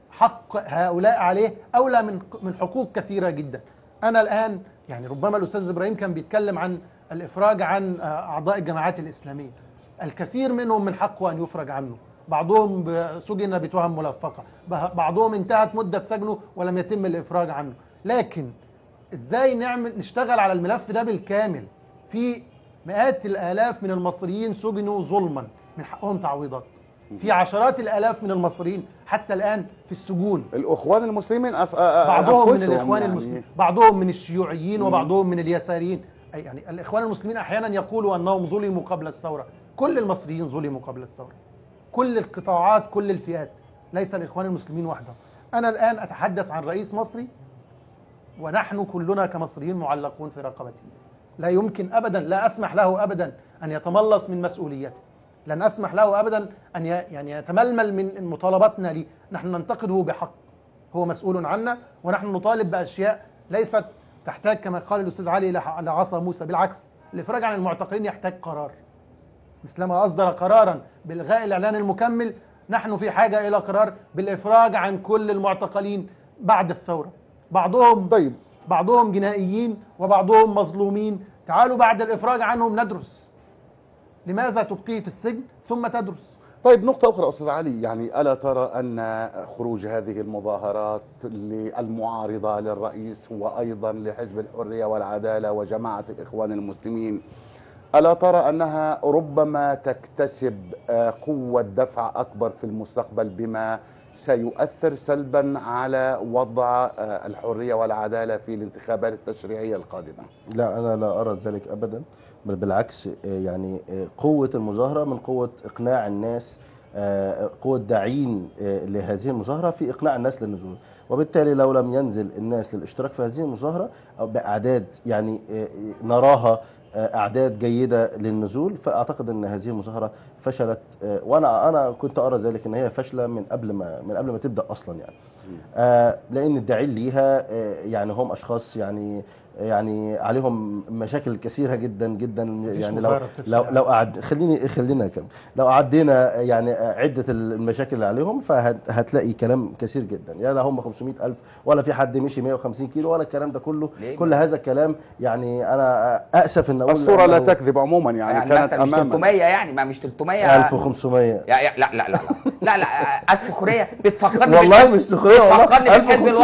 حق هؤلاء عليه اولى من من حقوق كثيره جدا انا الان يعني ربما الاستاذ ابراهيم كان بيتكلم عن الافراج عن آه، اعضاء الجماعات الاسلاميه الكثير منهم من حقه ان يفرج عنه بعضهم ب- سجن بتهم ملفقه به- بعضهم انتهت مده سجنه ولم يتم الافراج عنه لكن ازاي نعمل نشتغل على الملف ده بالكامل في مئات الالاف من المصريين سجنوا ظلما من حقهم تعويضات في عشرات الالاف من المصريين حتى الان في السجون الاخوان المسلمين أس... آه، بعضهم من أنفسهم الاخوان يعني. المسلمين بعضهم من الشيوعيين مم. وبعضهم من اليساريين أي يعني الاخوان المسلمين احيانا يقولوا انهم ظلموا قبل الثوره كل المصريين ظلموا قبل الثوره كل القطاعات كل الفئات ليس الاخوان المسلمين وحدهم انا الان اتحدث عن رئيس مصري ونحن كلنا كمصريين معلقون في رقبته لا يمكن ابدا لا اسمح له ابدا ان يتملص من مسؤوليته لن اسمح له ابدا ان ي- يعني يتململ من مطالباتنا ليه نحن ننتقده بحق هو مسؤول عنا ونحن نطالب باشياء ليست تحتاج كما قال الاستاذ علي الى ح- إلى عصا موسى بالعكس الافراج عن المعتقلين يحتاج قرار مثلما اصدر قرارا بالغاء الاعلان المكمل نحن في حاجه الى قرار بالافراج عن كل المعتقلين بعد الثوره بعضهم طيب بعضهم جنائيين وبعضهم مظلومين تعالوا بعد الافراج عنهم ندرس لماذا تبقيه في السجن ثم تدرس طيب نقطة أخرى أستاذ علي يعني ألا ترى أن خروج هذه المظاهرات للمعارضة للرئيس وأيضا لحزب الحرية والعدالة وجماعة الإخوان المسلمين ألا ترى أنها ربما تكتسب آه، قوة دفع أكبر في المستقبل بما سيؤثر سلبا على وضع آه، الحرية والعدالة في الانتخابات التشريعية القادمة لا انا لا ارى ذلك ابدا بل بالعكس آه، يعني آه، قوه المظاهره من قوه اقناع الناس آه، قوه داعين آه، لهذه المظاهره في اقناع الناس للنزول وبالتالي لو لم ينزل الناس للاشتراك في هذه المظاهره أو باعداد يعني آه، نراها آه، اعداد جيده للنزول فاعتقد ان هذه المظاهره فشلت آه، وانا انا كنت ارى ذلك ان هي فاشله من قبل ما من قبل ما تبدا اصلا يعني آه، لان الداعين ليها آه، يعني هم اشخاص يعني يعني عليهم مشاكل كثيره جدا جدا يعني لو مظاهرة بتفشل لو يعني. لو قعد خليني خلينا كم لو عدينا يعني عده المشاكل اللي عليهم فهتلاقي كلام كثير جدا يعني لا هم 500000 ولا في حد مشي 150 كيلو ولا الكلام ده كله ليه؟ كل هذا الكلام يعني انا اسف ان اقول الصورة لا أنه تكذب عموما يعني, يعني كانت مثلا مش أمامنا 300 يعني ما مش 300 1500 يا يا لا لا لا لا لا لا السخريه بتفكرني والله بالحزب- مش سخرية والله. بتفكرني بالحزب 1500. الوطني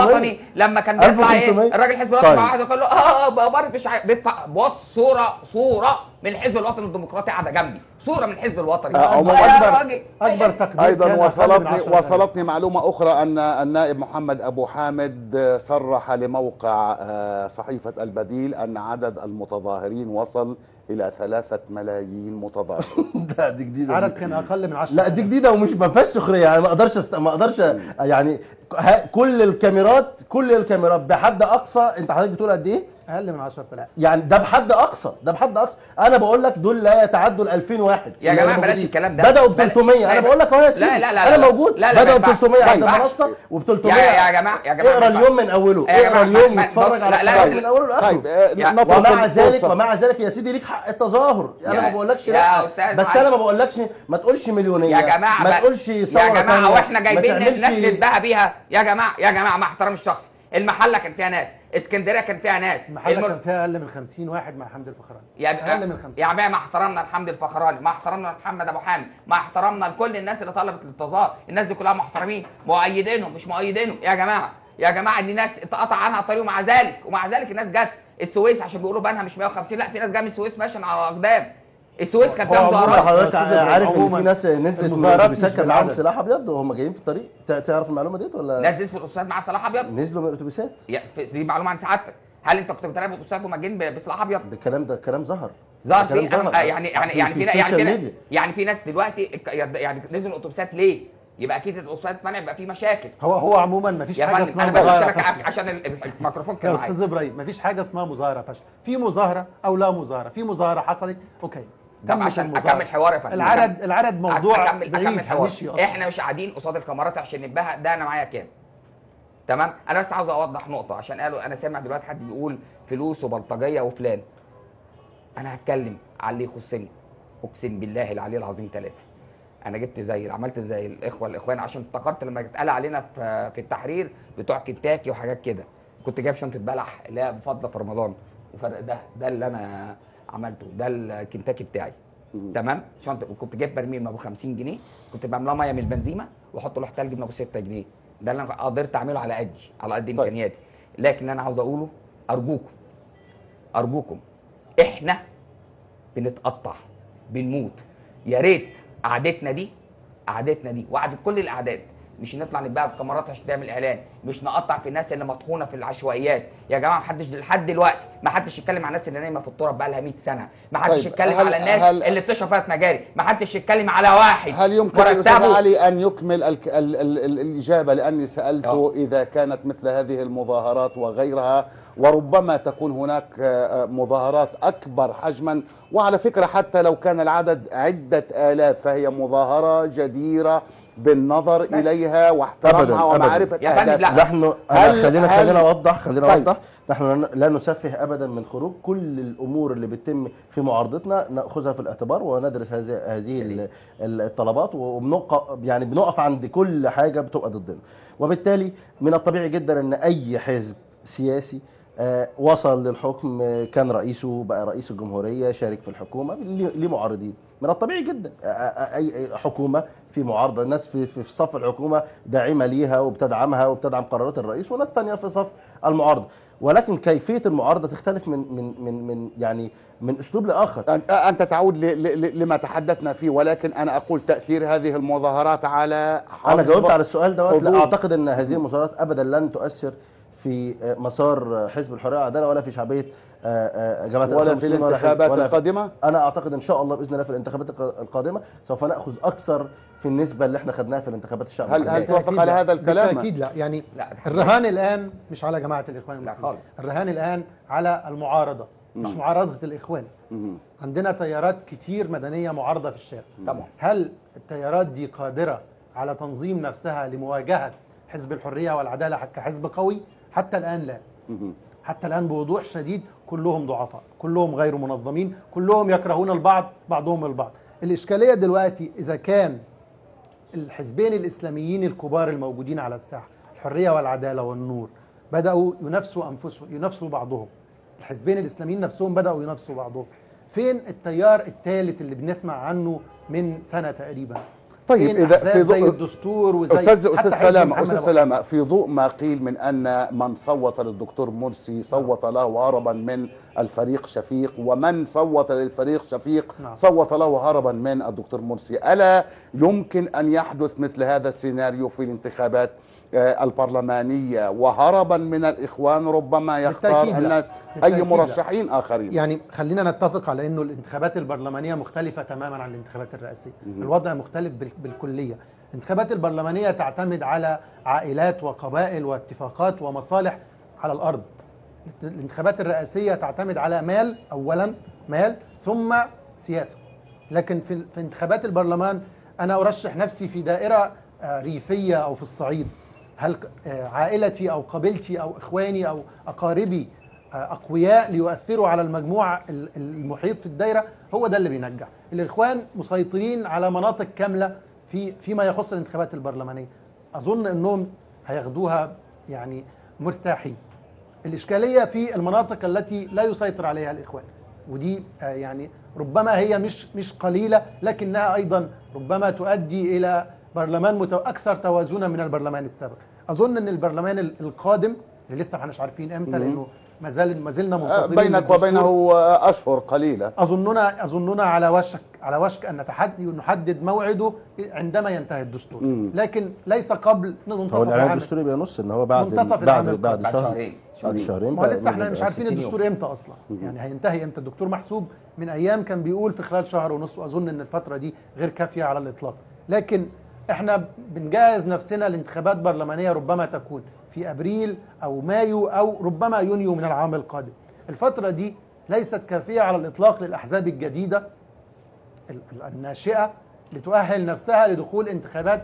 لما كان بيطلع 1500 ايه الراجل حزب الوطني طيب. مع واحد يقول له اه بابار مش عارف بيدفع بص صوره صوره من الحزب الوطني الديمقراطي قاعده جنبي صوره من الحزب الوطني آه، هم يا أكبر- راجل اكبر إيه؟ تقدير ايضا كان أقل من وصلتني 10,000. وصلتني معلومه اخرى ان النائب محمد ابو حامد آه، صرح لموقع آه، صحيفه البديل ان عدد المتظاهرين وصل الى ثلاثة ملايين متظاهر ده دي جديده عدد دي. كان اقل من 10 لا دي جديده ومش ما فيهاش سخريه يعني ما اقدرش است... ما اقدرش يعني ه- كل الكاميرات كل الكاميرات بحد اقصى انت حضرتك بتقول قد ايه؟ اقل من 10000 يعني ده بحد اقصى ده بحد اقصى انا بقول لك دول لا يتعدوا ال 2000 واحد يا اللي جماعة موجودين. بلاش الكلام ده. بداوا ب بل- 300 لا انا يبقى- بقول لك اهو يا لا- سيدي لا- لا- انا لا. موجود لا- لا، بداوا ب ما ينفعش. 300 ما عند ينفعش. المنصه وب 300 يا يا جماعه يا جماعه اقرا ما اليوم من اوله يا اقرا جماعة اليوم ما- واتفرج بص، على لا- لا- الكلام لا- من اوله لاخره طيب آه، يا- نترك ومع ذلك الفرصة. ومع ذلك يا سيدي ليك حق التظاهر انا يا- ما بقولكش يا لا أستاذ بس معلش. انا ما بقولكش ما تقولش مليونيه يا جماعه ما بقى- تقولش ثوره يا جماعه تانية، واحنا ما جايبين تعملش- ناس نتباهى بيها يا جماعه يا جماعه مع احترام الشخص المحله كان فيها ناس اسكندريه كان فيها ناس المحله المر- كان فيها اقل من 50 واحد مع حمد الفخراني يا اقل من 50 يا جماعه مع احترامنا لحمد الفخراني مع احترامنا لمحمد ابو حامد مع احترامنا لكل الناس اللي طلبت الانتظار الناس دي كلها محترمين مؤيدينهم مش مؤيدينهم يا جماعه يا جماعه دي ناس اتقطع عنها الطريق ومع ذلك ومع ذلك الناس جت السويس عشان بيقولوا بنها مش 150 لا في ناس جايه من السويس ماشيه على اقدام السويس كانت هو فيها عموماً مظاهرات حضرتك يا أستاذ إبراهيم، عارف ان عموماً في ناس نزلت من المظاهرات الاتوبيسات مش كان معاهم بالعدد. سلاح ابيض وهم جايين في الطريق تع- تعرف المعلومه ديت ولا ناس نزلت الاتوبيسات معاها سلاح ابيض نزلوا من الاتوبيسات يا- في- دي معلومه عن سعادتك هل انت كنت بتراقب الاتوبيسات وهم جايين ب- بسلاح ابيض ده الكلام ده كلام ظهر ظهر ده كلام في أم- يعني يعني في- يعني في في يعني السوشيال في ميديا. يعني في ناس دلوقتي ك- يعني نزلوا الاتوبيسات ليه؟ يبقى اكيد الاتوبيسات اتمنع يبقى في مشاكل هو هو عموما ما فيش يا حاجه فندم اسمها انا بخش مظاهره لك فاشله عشان ال- الميكروفون كان يا معايا استاذ ابراهيم ما فيش حاجه اسمها مظاهره فاشله في مظاهره او لا مظاهره في مظاهره حصلت اوكي طب تمت عشان المظاهرة. اكمل حوار يا فندم العدد العدد موضوع اكمل بعيد اكمل حوار هنمشي أصلاً. احنا مش قاعدين قصاد الكاميرات عشان نتباهى ده انا معايا كام تمام انا بس عاوز اوضح نقطه عشان قالوا انا سامع دلوقتي حد بيقول فلوس وبلطجيه وفلان انا هتكلم على اللي يخصني اقسم بالله العلي العظيم ثلاثه انا جبت زي عملت زي الاخوه الاخوان عشان افتكرت لما اتقال علينا في في التحرير بتوع كنتاكي وحاجات كده كنت جايب شنطه بلح اللي هي بفضل في رمضان وفرق ده ده اللي انا عملته ده الكنتاكي بتاعي تمام شنطه وكنت جايب برميل ابو 50 جنيه كنت بعملها ميه من البنزيمه واحط له تلج من ابو 6 جنيه ده اللي انا قدرت اعمله على قدي على قد امكانياتي لكن اللي انا عاوز اقوله ارجوكم ارجوكم احنا بنتقطع بنموت يا ريت قعدتنا دي قعدتنا دي وقعدت كل الاعداد مش نطلع نتباع في كاميرات عشان تعمل اعلان مش نقطع في الناس اللي مطحونه في العشوائيات يا جماعه ما حدش لحد دلوقتي ما حدش يتكلم عن الناس اللي نايمه في التراب بقى لها 100 سنه ما حدش طيب، يتكلم هل- على الناس هل- اللي بتشرب فيها مجاري ما حدش يتكلم على واحد هل يمكن للاستاذ مرتبه علي ان يكمل ال ال ال ال الاجابه لاني سالته آه. اذا كانت مثل هذه المظاهرات وغيرها وربما تكون هناك آه، آه، مظاهرات اكبر حجما وعلى فكره حتى لو كان العدد عده الاف فهي مظاهره جديره بالنظر بس. اليها واحترامها أبداً، أبداً. ومعرفه يا فندم، أهدافها. لا. نحن هل- أنا خلينا هل- خلينا اوضح خلينا طيب. اوضح نحن لا نسفه ابدا من خروج كل الامور اللي بتتم في معارضتنا ناخذها في الاعتبار وندرس هذه هذه ال- ال- الطلبات وبنقف يعني بنقف عند كل حاجه بتبقى ضدنا وبالتالي من الطبيعي جدا ان اي حزب سياسي آه، وصل للحكم آه، كان رئيسه بقى رئيس الجمهوريه شارك في الحكومه ليه ليه معارضين من الطبيعي جدا آه، آه، اي أي حكومه في معارضه ناس في في في صف الحكومه داعمه ليها وبتدعمها وبتدعم قرارات الرئيس وناس تانية في صف المعارضه ولكن كيفيه المعارضه تختلف من من من من يعني من اسلوب لاخر أنت- أنت تعود ل- ل- ل- لما تحدثنا فيه ولكن أنا أقول تأثير هذه المظاهرات على انا حظ- جاوبت على السؤال دوت حضور. لا اعتقد ان هذه المظاهرات ابدا لن تؤثر في آه، مسار حزب الحريه والعداله ولا في شعبيه آه، آه، جماعه ولا الإخوان في المسلمين ولا الانتخابات ولا في- القادمة انا اعتقد ان شاء الله باذن الله في الانتخابات الق- القادمه سوف ناخذ اكثر في النسبه اللي احنا خدناها في الانتخابات الشعب هل- هل توافق بالتأكيد على لا. هذا الكلام؟ بالتاكيد لا يعني لا الرهان الان مش على جماعه الاخوان لا المسلمين خالص. الرهان الان على المعارضه مش نعم. معارضه الاخوان مهم. عندنا تيارات كتير مدنيه معارضه في الشارع طبعا هل التيارات دي قادره على تنظيم نفسها لمواجهه حزب الحريه والعداله كحزب قوي حتى الان لا مهم. حتى الان بوضوح شديد كلهم ضعفاء كلهم غير منظمين كلهم يكرهون البعض بعضهم البعض الاشكاليه دلوقتي اذا كان الحزبين الاسلاميين الكبار الموجودين على الساحه الحريه والعداله والنور بداوا ينافسوا انفسهم ينافسوا بعضهم الحزبين الاسلاميين نفسهم بداوا ينافسوا بعضهم فين التيار الثالث اللي بنسمع عنه من سنه تقريبا طيب فين اذا أحزاب في زي ضوء الدستور وزي استاذ حتى استاذ حزب سلامه محمد استاذ أبو سلامه في ضوء ما قيل من ان من صوت للدكتور مرسي صوت له هربا من الفريق شفيق ومن صوت للفريق شفيق نعم. صوت له هربا من الدكتور مرسي الا يمكن ان يحدث مثل هذا السيناريو في الانتخابات آه، البرلمانيه وهربا من الاخوان ربما يختار بالتأكيد لا. الناس اي بالتأكيد لا. مرشحين اخرين يعني خلينا نتفق على انه الانتخابات البرلمانيه مختلفه تماما عن الانتخابات الرئاسيه مهم. الوضع مختلف بال- بالكليه الانتخابات البرلمانيه تعتمد على عائلات وقبائل واتفاقات ومصالح على الارض الانتخابات الرئاسيه تعتمد على مال اولا مال ثم سياسه لكن في في انتخابات البرلمان انا ارشح نفسي في دائره آه، ريفيه او في الصعيد هل آه، عائلتي او قبيلتي او اخواني او اقاربي آه، اقوياء ليؤثروا على المجموع ال- المحيط في الدايره هو ده اللي بينجح الاخوان مسيطرين على مناطق كامله في فيما يخص الانتخابات البرلمانيه اظن انهم هياخدوها يعني مرتاحين الإشكالية في المناطق التي لا يسيطر عليها الإخوان ودي آه، يعني ربما هي مش مش قليلة لكنها أيضا ربما تؤدي إلى برلمان متو... أكثر توازنا من البرلمان السابق أظن أن البرلمان ال- القادم اللي لسه ما احناش عارفين إمتى مم. لأنه ما زال ما زلنا آه، منتظرين بينك للدستور. وبينه آه، اشهر قليله أظننا أظننا على وشك على وشك أن نتحدي نحدد موعده عندما ينتهي الدستور مم. لكن ليس قبل هو منتصف الاعلان العام الدستوري بينص ان هو بعد منتصف بعد العام بعد بعد شهر شهرين بعد شهرين. شهرين ما هو بقى لسه احنا مش بيبقى عارفين 60 يوم. الدستور امتى اصلا يعني هينتهي امتى الدكتور محسوب من ايام كان بيقول في خلال شهر ونص واظن ان الفتره دي غير كافيه على الاطلاق لكن احنا بنجهز نفسنا لانتخابات برلمانيه ربما تكون في ابريل او مايو او ربما يونيو من العام القادم الفتره دي ليست كافيه على الاطلاق للاحزاب الجديده ال- ال- الناشئه لتؤهل نفسها لدخول انتخابات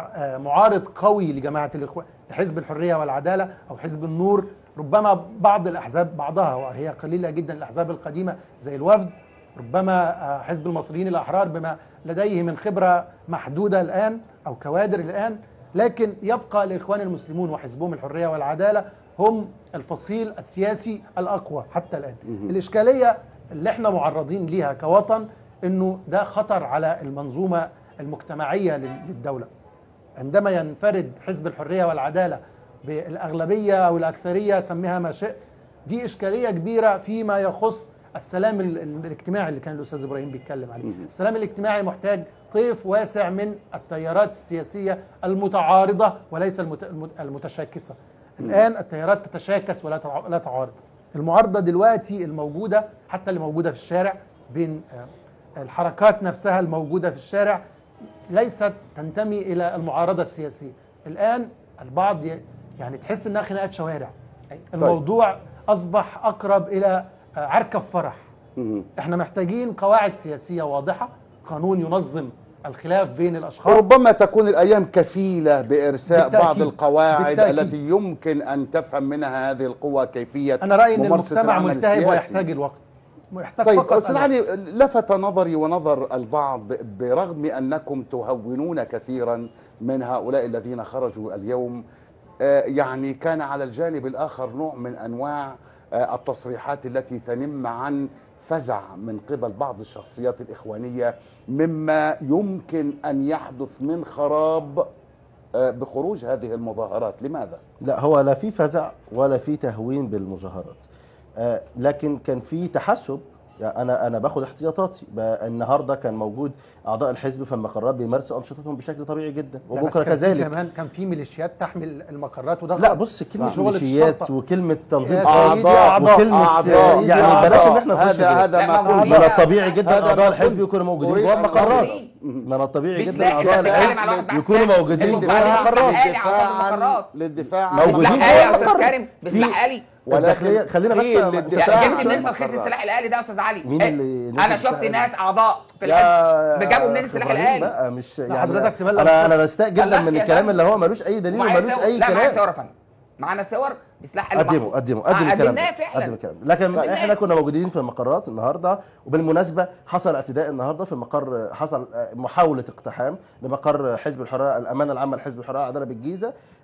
كمعارض قوي لجماعه الاخوان لحزب الحريه والعداله او حزب النور ربما بعض الاحزاب بعضها وهي قليله جدا الاحزاب القديمه زي الوفد ربما آه، حزب المصريين الاحرار بما لديه من خبره محدوده الان او كوادر الان لكن يبقى الاخوان المسلمون وحزبهم الحريه والعداله هم الفصيل السياسي الاقوى حتى الان الاشكاليه اللي احنا معرضين ليها كوطن انه ده خطر على المنظومه المجتمعيه لل- للدوله عندما ينفرد حزب الحريه والعداله بالاغلبيه او الاكثريه سميها ما شئت دي اشكاليه كبيره فيما يخص السلام ال- ال- الاجتماعي اللي كان الاستاذ ابراهيم بيتكلم عليه السلام الاجتماعي محتاج طيف واسع من التيارات السياسيه المتعارضه وليس المت- المت- المتشاكسه الان التيارات تتشاكس ولا تع- لا تعارض المعارضه دلوقتي الموجوده حتى اللي موجوده في الشارع بين آه، الحركات نفسها الموجوده في الشارع ليست تنتمي الى المعارضه السياسيه الان البعض ي- يعني تحس انها خناقات شوارع الموضوع اصبح اقرب الى آه، عركه فرح مم. احنا محتاجين قواعد سياسيه واضحه قانون ينظم الخلاف بين الاشخاص ربما تكون الايام كفيله بارساء بالتأكيد. بعض القواعد بالتأكيد. التي يمكن ان تفهم منها هذه القوى كيفيه انا رايي ان ممارسة المجتمع العمل ملتهب السياسي. ويحتاج الوقت يحتاج طيب فقط استاذ أن- علي لفت نظري ونظر البعض برغم انكم تهونون كثيرا من هؤلاء الذين خرجوا اليوم آه، يعني كان على الجانب الاخر نوع من انواع آه، التصريحات التي تنم عن فزع من قبل بعض الشخصيات الاخوانيه مما يمكن ان يحدث من خراب آه، بخروج هذه المظاهرات لماذا؟ لا هو لا في فزع ولا في تهوين بالمظاهرات آه لكن كان في تحسب يعني انا انا باخد احتياطاتي بقى النهارده كان موجود اعضاء الحزب في المقرات بيمارسوا انشطتهم بشكل طبيعي جدا لا، بس وبكره كان في كذلك كمان كان في ميليشيات تحمل المقرات وده لا غلط. بص كلمه شغل ميليشيات الشرطة. وكلمه تنظيم يا خاص سيدي أعضاء. وكلمه أعضاء. يعني أعضاء. بلاش ان احنا نخش هذا في- هذا لا، ما ما هو قلت من هي- الطبيعي جدا هذا ما اعضاء قلت. الحزب يكونوا موجودين أريد جوه أن المقرات أقول. من الطبيعي مش جدا لا، اعضاء أنت بتتكلم على الحزب واحد يكونوا بس. موجودين أنت جوه بتتكلم المقرات على آلي عن المقرات. للدفاع عن موجودين بسلاح جوه آلي يا استاذ المقر. كريم بسلاح آلي الداخليه خلينا بس قيل يا للدفاع جبت عن منين ترخيص المقرات. السلاح الآلي ده يا استاذ علي مين إيه؟ اللي نزل انا السلاح شفت الآلي؟ ناس اعضاء في الحزب يا بجابوا منين السلاح إبراهيم الآلي بقى مش يعني حضرتك تبلغ انا انا بستاء جدا بلغت من يا الكلام فندم. اللي هو ملوش اي دليل ومعايا وملوش صور- اي لا معايا كلام صور يا فندم معانا صور بسلاح آلي قدموا محمود. قدموا آه، قدم الكلام قدمناه ده فعلا قدم الكلام ده. لكن قدمناه. احنا كنا موجودين في المقرات النهارده وبالمناسبه حصل اعتداء النهارده في مقر حصل آه، محاوله اقتحام لمقر حزب الحريه الامانه العامه لحزب الحريه والعداله بالجيزه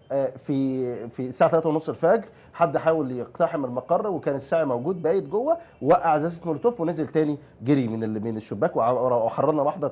آه، في في الساعه 3 ونص الفجر حد حاول يقتحم المقر وكان الساعي موجود بايت جوه وقع ازازه مولوتوف ونزل تاني جري من ال- من الشباك وع- وحررنا محضر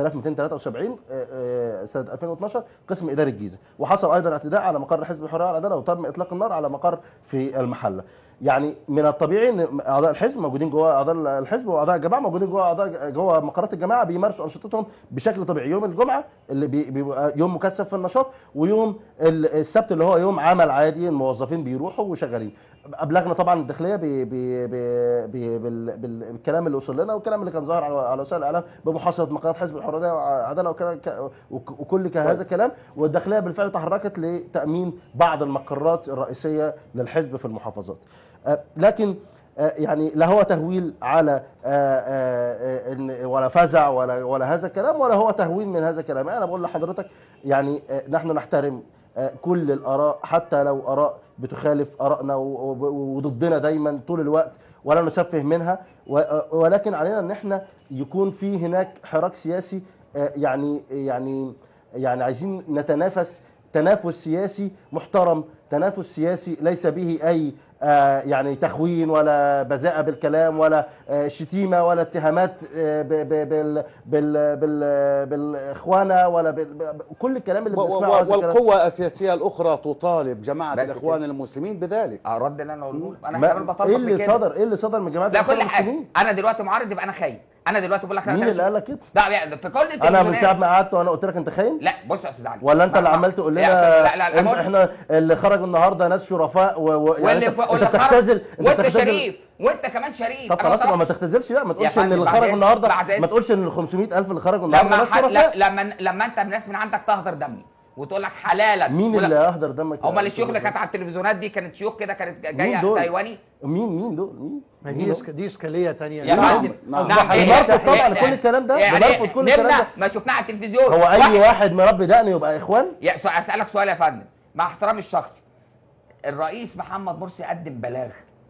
6273 آه، آه، سنه 2012 قسم اداري الجيزه وحصل ايضا اعتداء على مقر حزب الحريه والعداله وتم اطلاق النار على مقر في المحله يعني من الطبيعي ان اعضاء الحزب موجودين جوه اعضاء الحزب واعضاء الجماعه موجودين جوه اعضاء جوه مقرات الجماعه بيمارسوا انشطتهم بشكل طبيعي يوم الجمعه اللي بي- بيبقى يوم مكثف في النشاط ويوم ال- السبت اللي هو يوم عمل عادي الموظفين بيروحوا وشغالين ابلغنا طبعا الداخليه ب- ب- ب- ب- بال- بال- بالكلام اللي وصل لنا والكلام اللي كان ظاهر على على وسائل الاعلام بمحاصره مقرات حزب الحريه والعداله وكلا- ك- وك- وكل ك- هذا الكلام والداخليه بالفعل تحركت لتامين بعض المقرات الرئيسيه للحزب في المحافظات آه، لكن آه، يعني لا هو تهويل على آه، آه، آه، إن- ولا فزع ولا ولا هذا الكلام ولا هو تهويل من هذا الكلام انا بقول لحضرتك يعني آه، نحن نحترم آه، كل الاراء حتى لو اراء بتخالف ارائنا و- و- وضدنا دايما طول الوقت ولا نسفه منها و- آه، ولكن علينا ان احنا يكون في هناك حراك سياسي آه، يعني يعني يعني عايزين نتنافس تنافس سياسي محترم تنافس سياسي ليس به اي آه، يعني تخوين ولا بذاءة بالكلام ولا آه، شتيمة ولا اتهامات آه، ب- ب- بال بال بال بالاخوانة ولا بال ب- كل الكلام اللي و- بنسمعه و- هذا الكلام. والقوى السياسيه الاخرى تطالب جماعه بس الاخوان كده. المسلمين بذلك الرد اللي انا اقوله انا ما- كمان بطالبك ايه اللي بكده. صدر ايه اللي صدر من جماعه لا الإخوان كل حاجه المسلمين؟ انا دلوقتي معارض يبقى انا خاين انا دلوقتي بقول لك مين اللي قال لك كده؟ لا يعني في كل انا من التلفزيونات. ساعه ما قعدت وانا قلت لك انت خاين؟ لا بص يا استاذ علي ولا انت ما- اللي ما- عمال تقول يا لنا أستاذ- لا لا لا انت بص. احنا اللي خرجوا النهارده ناس شرفاء و... و... يعني واللي انت, ف- انت واللي خرج- بتختزل انت وانت بتختزل شريف وانت كمان شريف طب أنا خلاص ما, ما طلبتش- تختزلش بقى ما تقولش ان فندم، اللي بعد خرجوا إذن- النهارده بعد إذن. ما تقولش ان ال 500000 اللي خرجوا النهارده لما ناس ح... لا شرفاء لما لما انت ناس من عندك تهدر دمي وتقول لك حلالا مين ولا- اللي اهدر دمك يا هم أستاذ الشيوخ اللي إبراهيم؟ كانت على التلفزيونات دي كانت شيوخ كده كانت جايه مين دول؟ تايواني مين مين دول مين ما مين دي دول؟ إشك- دي اشكاليه ثانيه يا نعم، فندم نعم. نعم إيه؟ إيه؟ بنرفض طبعاً يعني- كل الكلام ده، يعني بنرفض كل الكلام نمنا ده. ما شفناه على التلفزيون هو اي واحد مربي دقن يبقى اخوان يا سؤال اسالك سؤال يا فندم مع احترامي الشخصي الرئيس محمد مرسي قدم بلاغ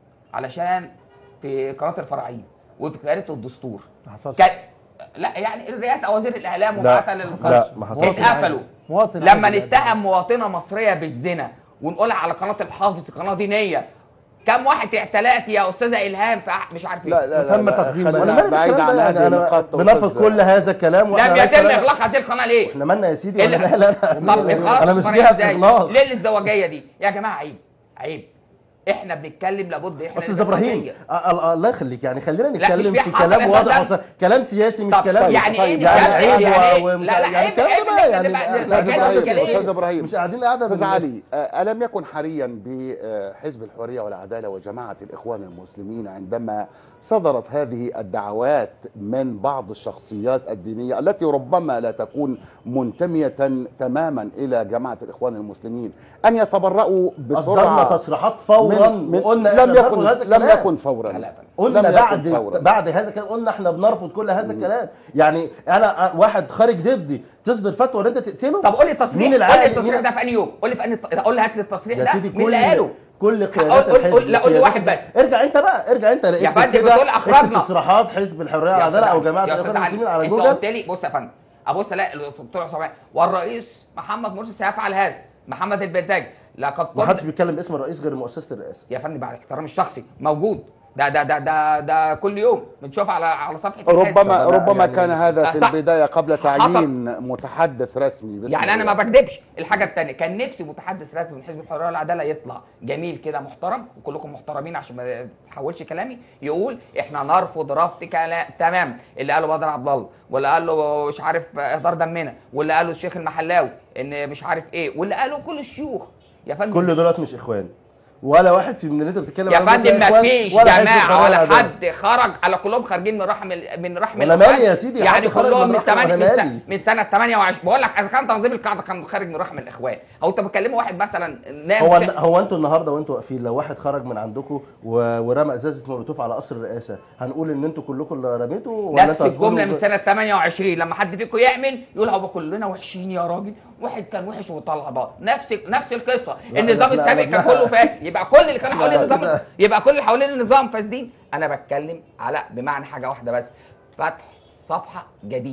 علشان في قناه الفراعين وفي قياده الدستور ما حصلش كان لا يعني الرئاسه او وزير الاعلام لا، وبعتها لا، للقناه ما حصلش. اتقفلوا مواطن لما عادي نتهم مواطنه مصريه بالزنا ونقولها على قناه الحافظ قناه دينيه كم واحد اعتلات يا استاذه الهام في أح- مش عارف ايه لا لا لا وتم لا تقديم خلينا بقى. انا مالي بعيد بالكلام عن ده هذه يعني انا النقاط بنرفض أستاذ- كل هذا الكلام لم واحنا ليس يتم لنا- اغلاق هذه القناه ليه؟ احنا مالنا يا سيدي إلا- ولا لا لا طب إغلاق انا مش القناة جهه إزاي؟ اغلاق ليه الازدواجيه دي؟ يا جماعه عيب عيب احنا بنتكلم لابد احنا استاذ ابراهيم الازدواجية. آه، آه، الله يخليك يعني خلينا مش نتكلم في في حصل كلام يا واضح فندم. وص- كلام سياسي مش طب كلام يعني ايه طيب، مش يعني عارف عيب يعني و- إيه؟ ومش لا لا يعني عيب الكلام عيب ده بقى إن يعني إحنا احنا نبقى- في نبقى- قاعدة نبقى- سياسية. أستاذ إبراهيم. مش قاعدين قاعده استاذ بال- علي آه، الم يكن حريا بحزب الحريه والعداله وجماعه الاخوان المسلمين عندما صدرت هذه الدعوات من بعض الشخصيات الدينيه التي ربما لا تكون منتميه تماما الى جماعه الاخوان المسلمين ان يتبرؤوا اصدرنا بسرعه تصريحات فورا من- من- وقلنا لم احنا يكن بنرفض هذا لم الكلام يكن فورا لا لا يا فندم. قلنا لم يكن بعد فوراً. بعد هذا الكلام قلنا احنا بنرفض كل هذا الكلام يعني انا أ- واحد خارج ضدي تصدر فتوى ان انت تقتله طب قول لي التصريح مين قول لي العاقل التصريح مين ده في انهي يوم؟ قول لي في انهي قول لي هات لي التصريح يا ده سيدي مين اللي قاله؟ كل قول- قيادات قول- الحزب قول- لا، قول لي قيادات واحد الحزب. بس. ارجع انت بقى ارجع انت يا اكتب فندم كده، بتقول أخرجنا. اكتب تصريحات حزب الحريه يا والعداله او أستاذ جماعه علي، يا الاخوان أستاذ المسلمين علي، على انت جوجل قلت لي بص يا فندم ابص الاقي الدكتور عصام والرئيس محمد مرسي سيفعل هذا محمد البلتاج لقد ما قلت حدش بيتكلم باسم الرئيس غير مؤسسه الرئاسه يا فندم بعد احترامي الشخصي موجود ده ده ده ده ده كل يوم بنشوف على على صفحه الحزب. ربما طب أنا ربما يعني كان هذا في صح. البدايه قبل حصل. تعيين متحدث رسمي باسم يعني انا ما الرئاسة. بكذبش الحاجه الثانيه كان نفسي متحدث رسمي من حزب الحريه والعداله يطلع جميل كده محترم وكلكم محترمين عشان ما تحولش كلامي يقول احنا نرفض رفض كلام تمام اللي قاله بدر عبد الله واللي قال له مش عارف اهدار دمنا واللي قاله الشيخ المحلاوي ان مش عارف ايه واللي قاله كل الشيوخ يا فندم كل دولت مش اخوان ولا واحد في من اللي انت بتتكلم يا عنهم دول فندم ما إخوان فيش ولا حزب جماعه الحرية ولا والعدالة. حد خرج على كلهم خارجين من رحم ال- من رحم وأنا الإخوان. مالي يا سيدي، يعني حد خرج كلهم من من رحم، تمانية وأنا من, س- مالي. من سنه 28 بقول لك اذا كان تنظيم القاعده كان خارج من رحم الاخوان او انت بتكلموا واحد مثلا نام هو في- هو انتوا النهارده وانتوا واقفين لو واحد خرج من عندكم و- ورمى ازازه مولوتوف على قصر الرئاسه هنقول ان انتوا كلكم اللي رميتوا ولا نفس انتوا الجمله هتقولوا- من سنه 28 لما حد فيكم يعمل يقول هو كلنا وحشين يا راجل واحد كان وحش وطلع ده نفس نفس القصه لا، النظام لا، لا، السابق لا. كان كله فاسد يبقى كل اللي كانوا لا، حوالين لا، النظام لا. يبقى كل اللي حوالين النظام فاسدين انا بتكلم على بمعنى حاجه واحده بس فتح صفحه جديده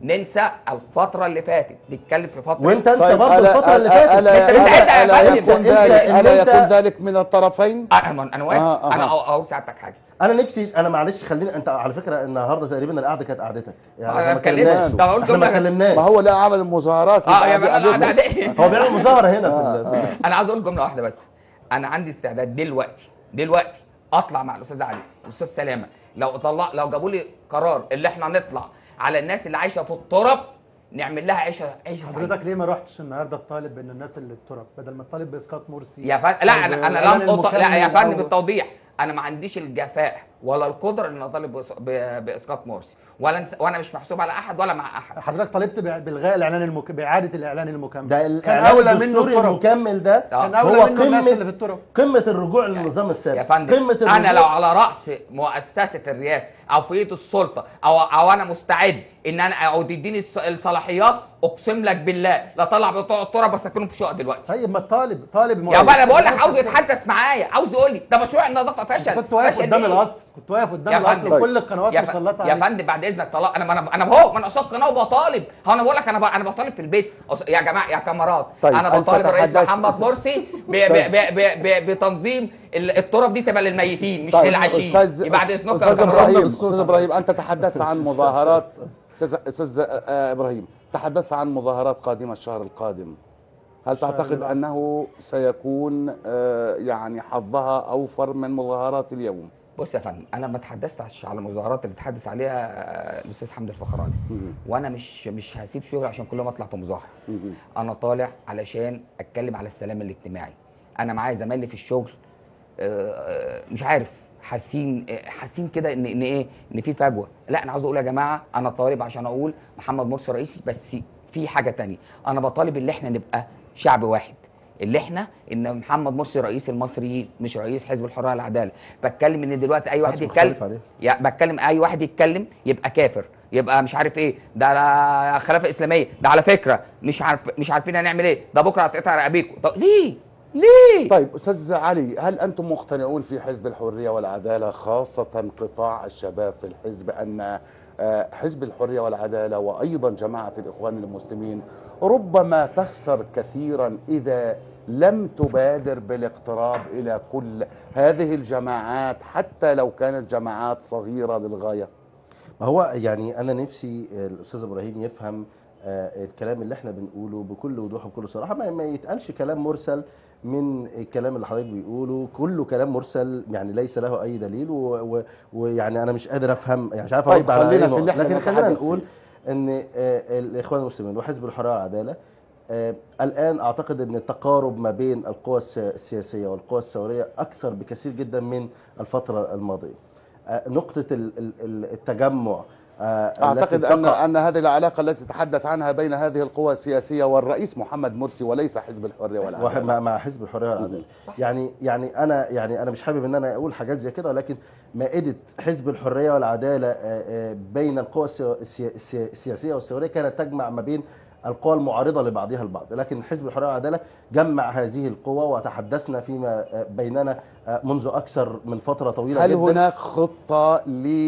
ننسى الفتره اللي فاتت نتكلم في فتره وانت انسى طيب، برضه ألا- الفتره اللي ألا- فاتت ألا- أنت بتساعدها يا ألا فندم. يكون انسى- ذلك انسى إن ألا أنت- يكون ذلك من الطرفين انا انا واقف آه، آه. انا أقول- اقول ساعتك حاجه انا نفسي انا معلش خليني انت على فكره النهارده تقريبا القعده كانت قعدتك يعني أنا احنا ما اتكلمت. اتكلمناش طب أقول احنا ما جملة. اتكلمناش ما هو لا عمل مظاهرات اه يبقى يا دي بقى قضية انا مصر. هو بيعمل مظاهره هنا في ال- في انا عاوز اقول جمله واحده بس انا عندي استعداد دلوقتي دلوقتي اطلع مع الاستاذ علي والاستاذ سلامه لو طلع لو جابوا لي قرار اللي احنا نطلع على الناس اللي عايشه في التراب نعمل لها عيشه عيشه سعيده حضرتك ليه ما رحتش النهارده تطالب بان الناس اللي التراب بدل ما تطالب باسقاط مرسي يا فندم لا انا انا والإعلان لم أط... لا يا المكمل فندم أو- بالتوضيح انا ما عنديش الجفاء ولا القدره ان اطالب بإس- ب- باسقاط مرسي ولا نس- وانا مش محسوب على احد ولا مع احد حضرتك طالبت بإع- بالغاء الاعلان المك... باعاده الاعلان المكمل ده كان الاعلان اولى منه الدستوري التراب المكمل ده كان آه. اولى هو منه الناس اللي في قمه التراب قمه الرجوع للنظام السابق يا فندم قمه الرجوع انا لو على راس مؤسسه الرئاسه او في ايد السلطه او او انا مستعد ان انا او تديني الص- الصلاحيات اقسم لك بالله لا طلع بتوع التراب واسكنهم في شقق دلوقتي طيب ما طالب طالب يا مؤسسة بابا انا بقول لك الناس عاوز اللي- يتحدث معايا عاوز يقول لي ده مشروع النظافه فشل كنت واقف فشل قدام إيه؟ القصر كنت واقف قدام يا القصر فندم. وكل القنوات يا ف- مسلطه يا عليك فندم بعد اذنك طلع انا انا انا هو ما انا قصاد قناه وبطالب هو انا بقول لك انا ب... انا بطالب في البيت أص- يا جماعه يا كاميرات طيب، انا أنت بطالب الرئيس تحدثت- محمد مرسي ب... ب... ب... ب... ب... بتنظيم ال- التراب دي تبقى للميتين مش طيب، للعشيين استاذ بعد اذنك يا استاذ كاميرات ابراهيم بالصوت. استاذ ابراهيم انت تحدثت عن مظاهرات استاذ استاذ آه، ابراهيم تحدثت عن مظاهرات قادمه الشهر القادم هل الشهر تعتقد اللي بعده. انه سيكون آه، يعني حظها اوفر من مظاهرات اليوم؟ بص يا فندم انا ما اتحدثتش على المظاهرات اللي اتحدث عليها آه، الاستاذ حمدي الفخراني مم. وانا مش مش هسيب شغلي عشان كل ما اطلع في مظاهره مم. انا طالع علشان اتكلم على السلام الاجتماعي انا معايا زمايلي في الشغل آه، آه، مش عارف حاسين آه، حاسين كده ان ان ايه ان في فجوه لا انا عاوز اقول يا جماعه انا طالب عشان اقول محمد مرسي رئيسي بس في حاجه تانية انا بطالب ان احنا نبقى شعب واحد اللي احنا ان محمد مرسي رئيس المصريين مش رئيس حزب الحريه والعداله بتكلم ان دلوقتي اي واحد محدش مختلف يتكلم عليه. يا بتكلم اي واحد يتكلم يبقى كافر يبقى مش عارف ايه ده على خلافه اسلاميه ده على فكره مش عارف مش عارفين هنعمل ايه ده بكره هتقطع رقبيكم طب ليه ليه طيب استاذ علي هل انتم مقتنعون في حزب الحريه والعداله خاصه قطاع الشباب في الحزب ان آه، حزب الحريه والعداله وايضا جماعه الاخوان المسلمين ربما تخسر كثيرا اذا لم تبادر بالاقتراب الى كل هذه الجماعات حتى لو كانت جماعات صغيره للغايه ما هو يعني انا نفسي الاستاذ ابراهيم يفهم آه، الكلام اللي احنا بنقوله بكل وضوح وبكل صراحه ما, ما يتقالش كلام مرسل من الكلام اللي حضرتك بيقوله كله كلام مرسل يعني ليس له اي دليل و- و- ويعني انا مش قادر افهم يعني مش عارف طيب، ارد على خلينا أي في اللي نقطة. احنا لكن خلينا بنتحدث نقول فيه. ان آه، الاخوان المسلمين وحزب الحريه والعداله آه، الان اعتقد ان التقارب ما بين القوى الس- السياسيه والقوى الثوريه اكثر بكثير جدا من الفتره الماضيه آه، نقطه ال- ال- ال- التجمع آه، اعتقد التي ان تقع- ان هذه العلاقه التي تحدث عنها بين هذه القوى السياسيه والرئيس محمد مرسي وليس حزب الحريه واحد والعداله مع مع حزب الحريه والعداله يعني يعني انا يعني انا مش حابب ان انا اقول حاجات زي كده ولكن مائده حزب الحريه والعداله آه، آه، بين القوى السيا- السيا- السيا- السياسيه والثوريه كانت تجمع ما بين القوى المعارضه لبعضها البعض لكن حزب الحريه والعداله جمع هذه القوى وتحدثنا فيما آه، بيننا آه، منذ اكثر من فتره طويله هل جدا هناك خطة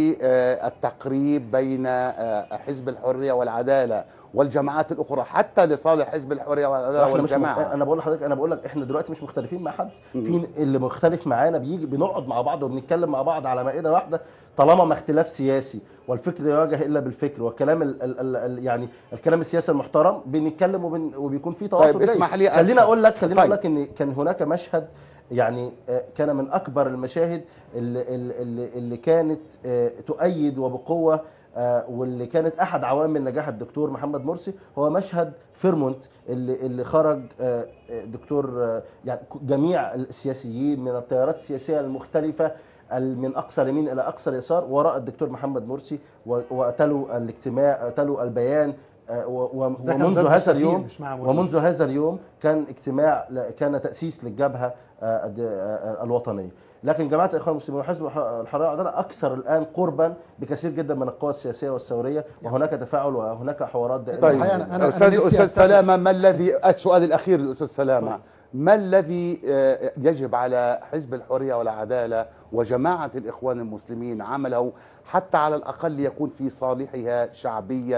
للتقريب بين آه، حزب الحرية والعدالة والجماعات الأخرى حتى لصالح حزب الحرية والعدالة احنا مش مخ... والجماعة انا بقول لحضرتك انا بقول لك احنا دلوقتي مش مختلفين مع حد في اللي مختلف معانا بيجي بنقعد مع بعض وبنتكلم مع بعض على مائده واحده طالما ما اختلاف سياسي والفكر لا يواجه الا بالفكر والكلام ال ال ال ال يعني الكلام السياسي المحترم بنتكلم وبن وبيكون في تواصل طيب، اسمح لي أن- خلينا اقول لك خلينا طيب. اقول لك ان كان هناك مشهد يعني آه، كان من اكبر المشاهد اللي, اللي, اللي كانت آه، تؤيد وبقوه آه، واللي كانت احد عوامل نجاح الدكتور محمد مرسي هو مشهد فيرمونت اللي اللي خرج آه، آه، دكتور آه، يعني ك- جميع السياسيين من التيارات السياسيه المختلفه ال- من اقصى اليمين الى اقصى اليسار وراء الدكتور محمد مرسي و- وتلوا الاجتماع تلوا البيان آه، و- و- ده كان ومنذ ضد هذا السفير اليوم مش مع مرسي. ومنذ هذا اليوم كان اجتماع ل- كان تاسيس للجبهه آه، الد- آه، الوطنيه لكن جماعه الاخوان المسلمين وحزب الح- الحريه والعداله اكثر الان قربا بكثير جدا من القوى السياسيه والثوريه وهناك تفاعل وهناك حوارات دائمه طيب الحقيقة أنا- أنا أستاذ نفسي أستاذ أتفق- سلامة ما الذي السؤال الأخير للأستاذ سلامة ما الذي آه، يجب على حزب الحرية والعدالة وجماعة الإخوان المسلمين عمله حتى على الأقل يكون في صالحها شعبيا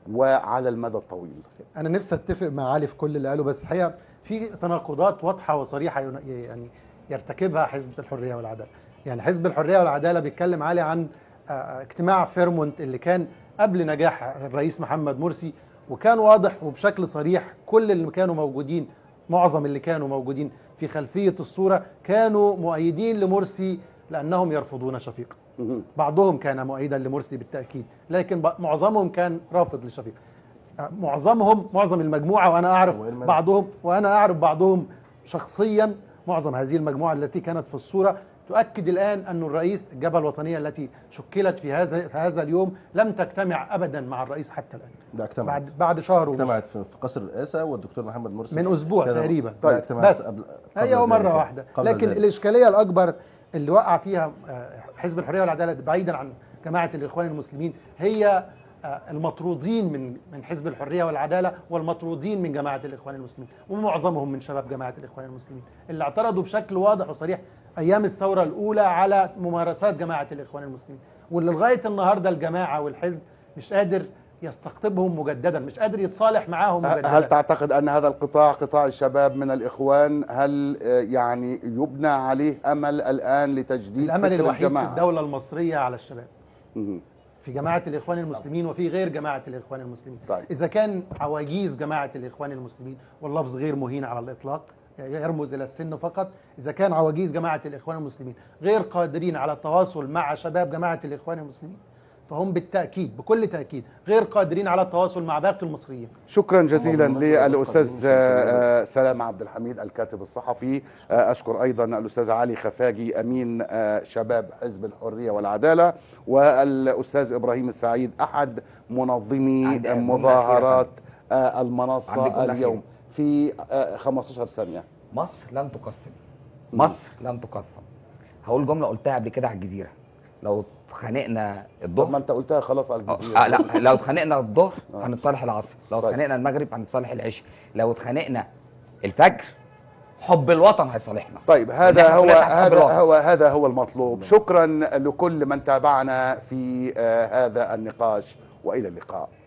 وعلى المدى الطويل انا نفسي اتفق مع علي في كل اللي قاله بس الحقيقه في تناقضات واضحه وصريحه ين- يعني يرتكبها حزب الحريه والعداله يعني حزب الحريه والعداله بيتكلم علي عن آه، اجتماع فيرمونت اللي كان قبل نجاح الرئيس محمد مرسي وكان واضح وبشكل صريح كل اللي كانوا موجودين معظم اللي كانوا موجودين في خلفيه الصوره كانوا مؤيدين لمرسي لانهم يرفضون شفيق مهم. بعضهم كان مؤيدا لمرسي بالتاكيد لكن ب- معظمهم كان رافض لشفيق أه، معظمهم معظم المجموعه وانا اعرف هو إيه المانع؟ بعضهم وانا اعرف بعضهم شخصيا معظم هذه المجموعه التي كانت في الصوره تؤكد الان أن الرئيس الجبهه الوطنيه التي شكلت في هذا في هذا اليوم لم تجتمع ابدا مع الرئيس حتى الان ده اجتمعت بعد بعد شهر ونص اجتمعت في في قصر الرئاسه والدكتور محمد مرسي من اسبوع كانوا- تقريبا لا، طيب، اجتمعت بس. قبل قبل هي هو ذلك مره يعني. واحده قبل لكن ذلك. الاشكاليه الاكبر اللي وقع فيها آه، حزب الحريه والعداله بعيدا عن جماعه الاخوان المسلمين هي آه، المطرودين من من حزب الحريه والعداله والمطرودين من جماعه الاخوان المسلمين ومعظمهم من شباب جماعه الاخوان المسلمين اللي اعترضوا بشكل واضح وصريح ايام الثوره الاولى على ممارسات جماعه الاخوان المسلمين واللي لغايه النهارده الجماعه والحزب مش قادر يستقطبهم مجددا مش قادر يتصالح معاهم مجددا هل تعتقد ان هذا القطاع قطاع الشباب من الاخوان هل آه، يعني يبنى عليه امل الان لتجديد الامل فكر الوحيد في الجماعة؟ الدوله المصريه على الشباب مهم. في جماعة الإخوان المسلمين وفي غير جماعة الإخوان المسلمين طيب. إذا كان عواجيز جماعة الإخوان المسلمين واللفظ غير مهين على الإطلاق يرمز إلى السن فقط إذا كان عواجيز جماعة الإخوان المسلمين غير قادرين على التواصل مع شباب جماعة الإخوان المسلمين فهم بالتأكيد بكل تأكيد غير قادرين على التواصل مع باقي المصريين شكرا جزيلا اللهم للاستاذ صل وسلم آه، سلام عبد الحميد الكاتب الصحفي آه، اشكر ايضا الاستاذ علي خفاجي امين آه، شباب حزب الحريه والعداله والاستاذ ابراهيم السعيد احد منظمي عندي جملة مظاهرات آه، عندي المنصه جملة اليوم في آه، 15 ثانيه مصر لن تقسم مصر لن تقسم هقول جمله قلتها قبل كده على الجزيره لو اتخانقنا طب ما الظهر انت قلتها خلاص على الجزيره آه لا لو اتخانقنا الظهر آه. هنتصالح العصر لو طيب. اتخانقنا المغرب هنتصالح العشاء لو اتخانقنا الفجر حب الوطن هيصالحنا طيب إن هذا إحنا هو كلنا نحب هذا الوطن. هو هذا هو المطلوب شكرا لكل من تابعنا في آه، هذا النقاش والى اللقاء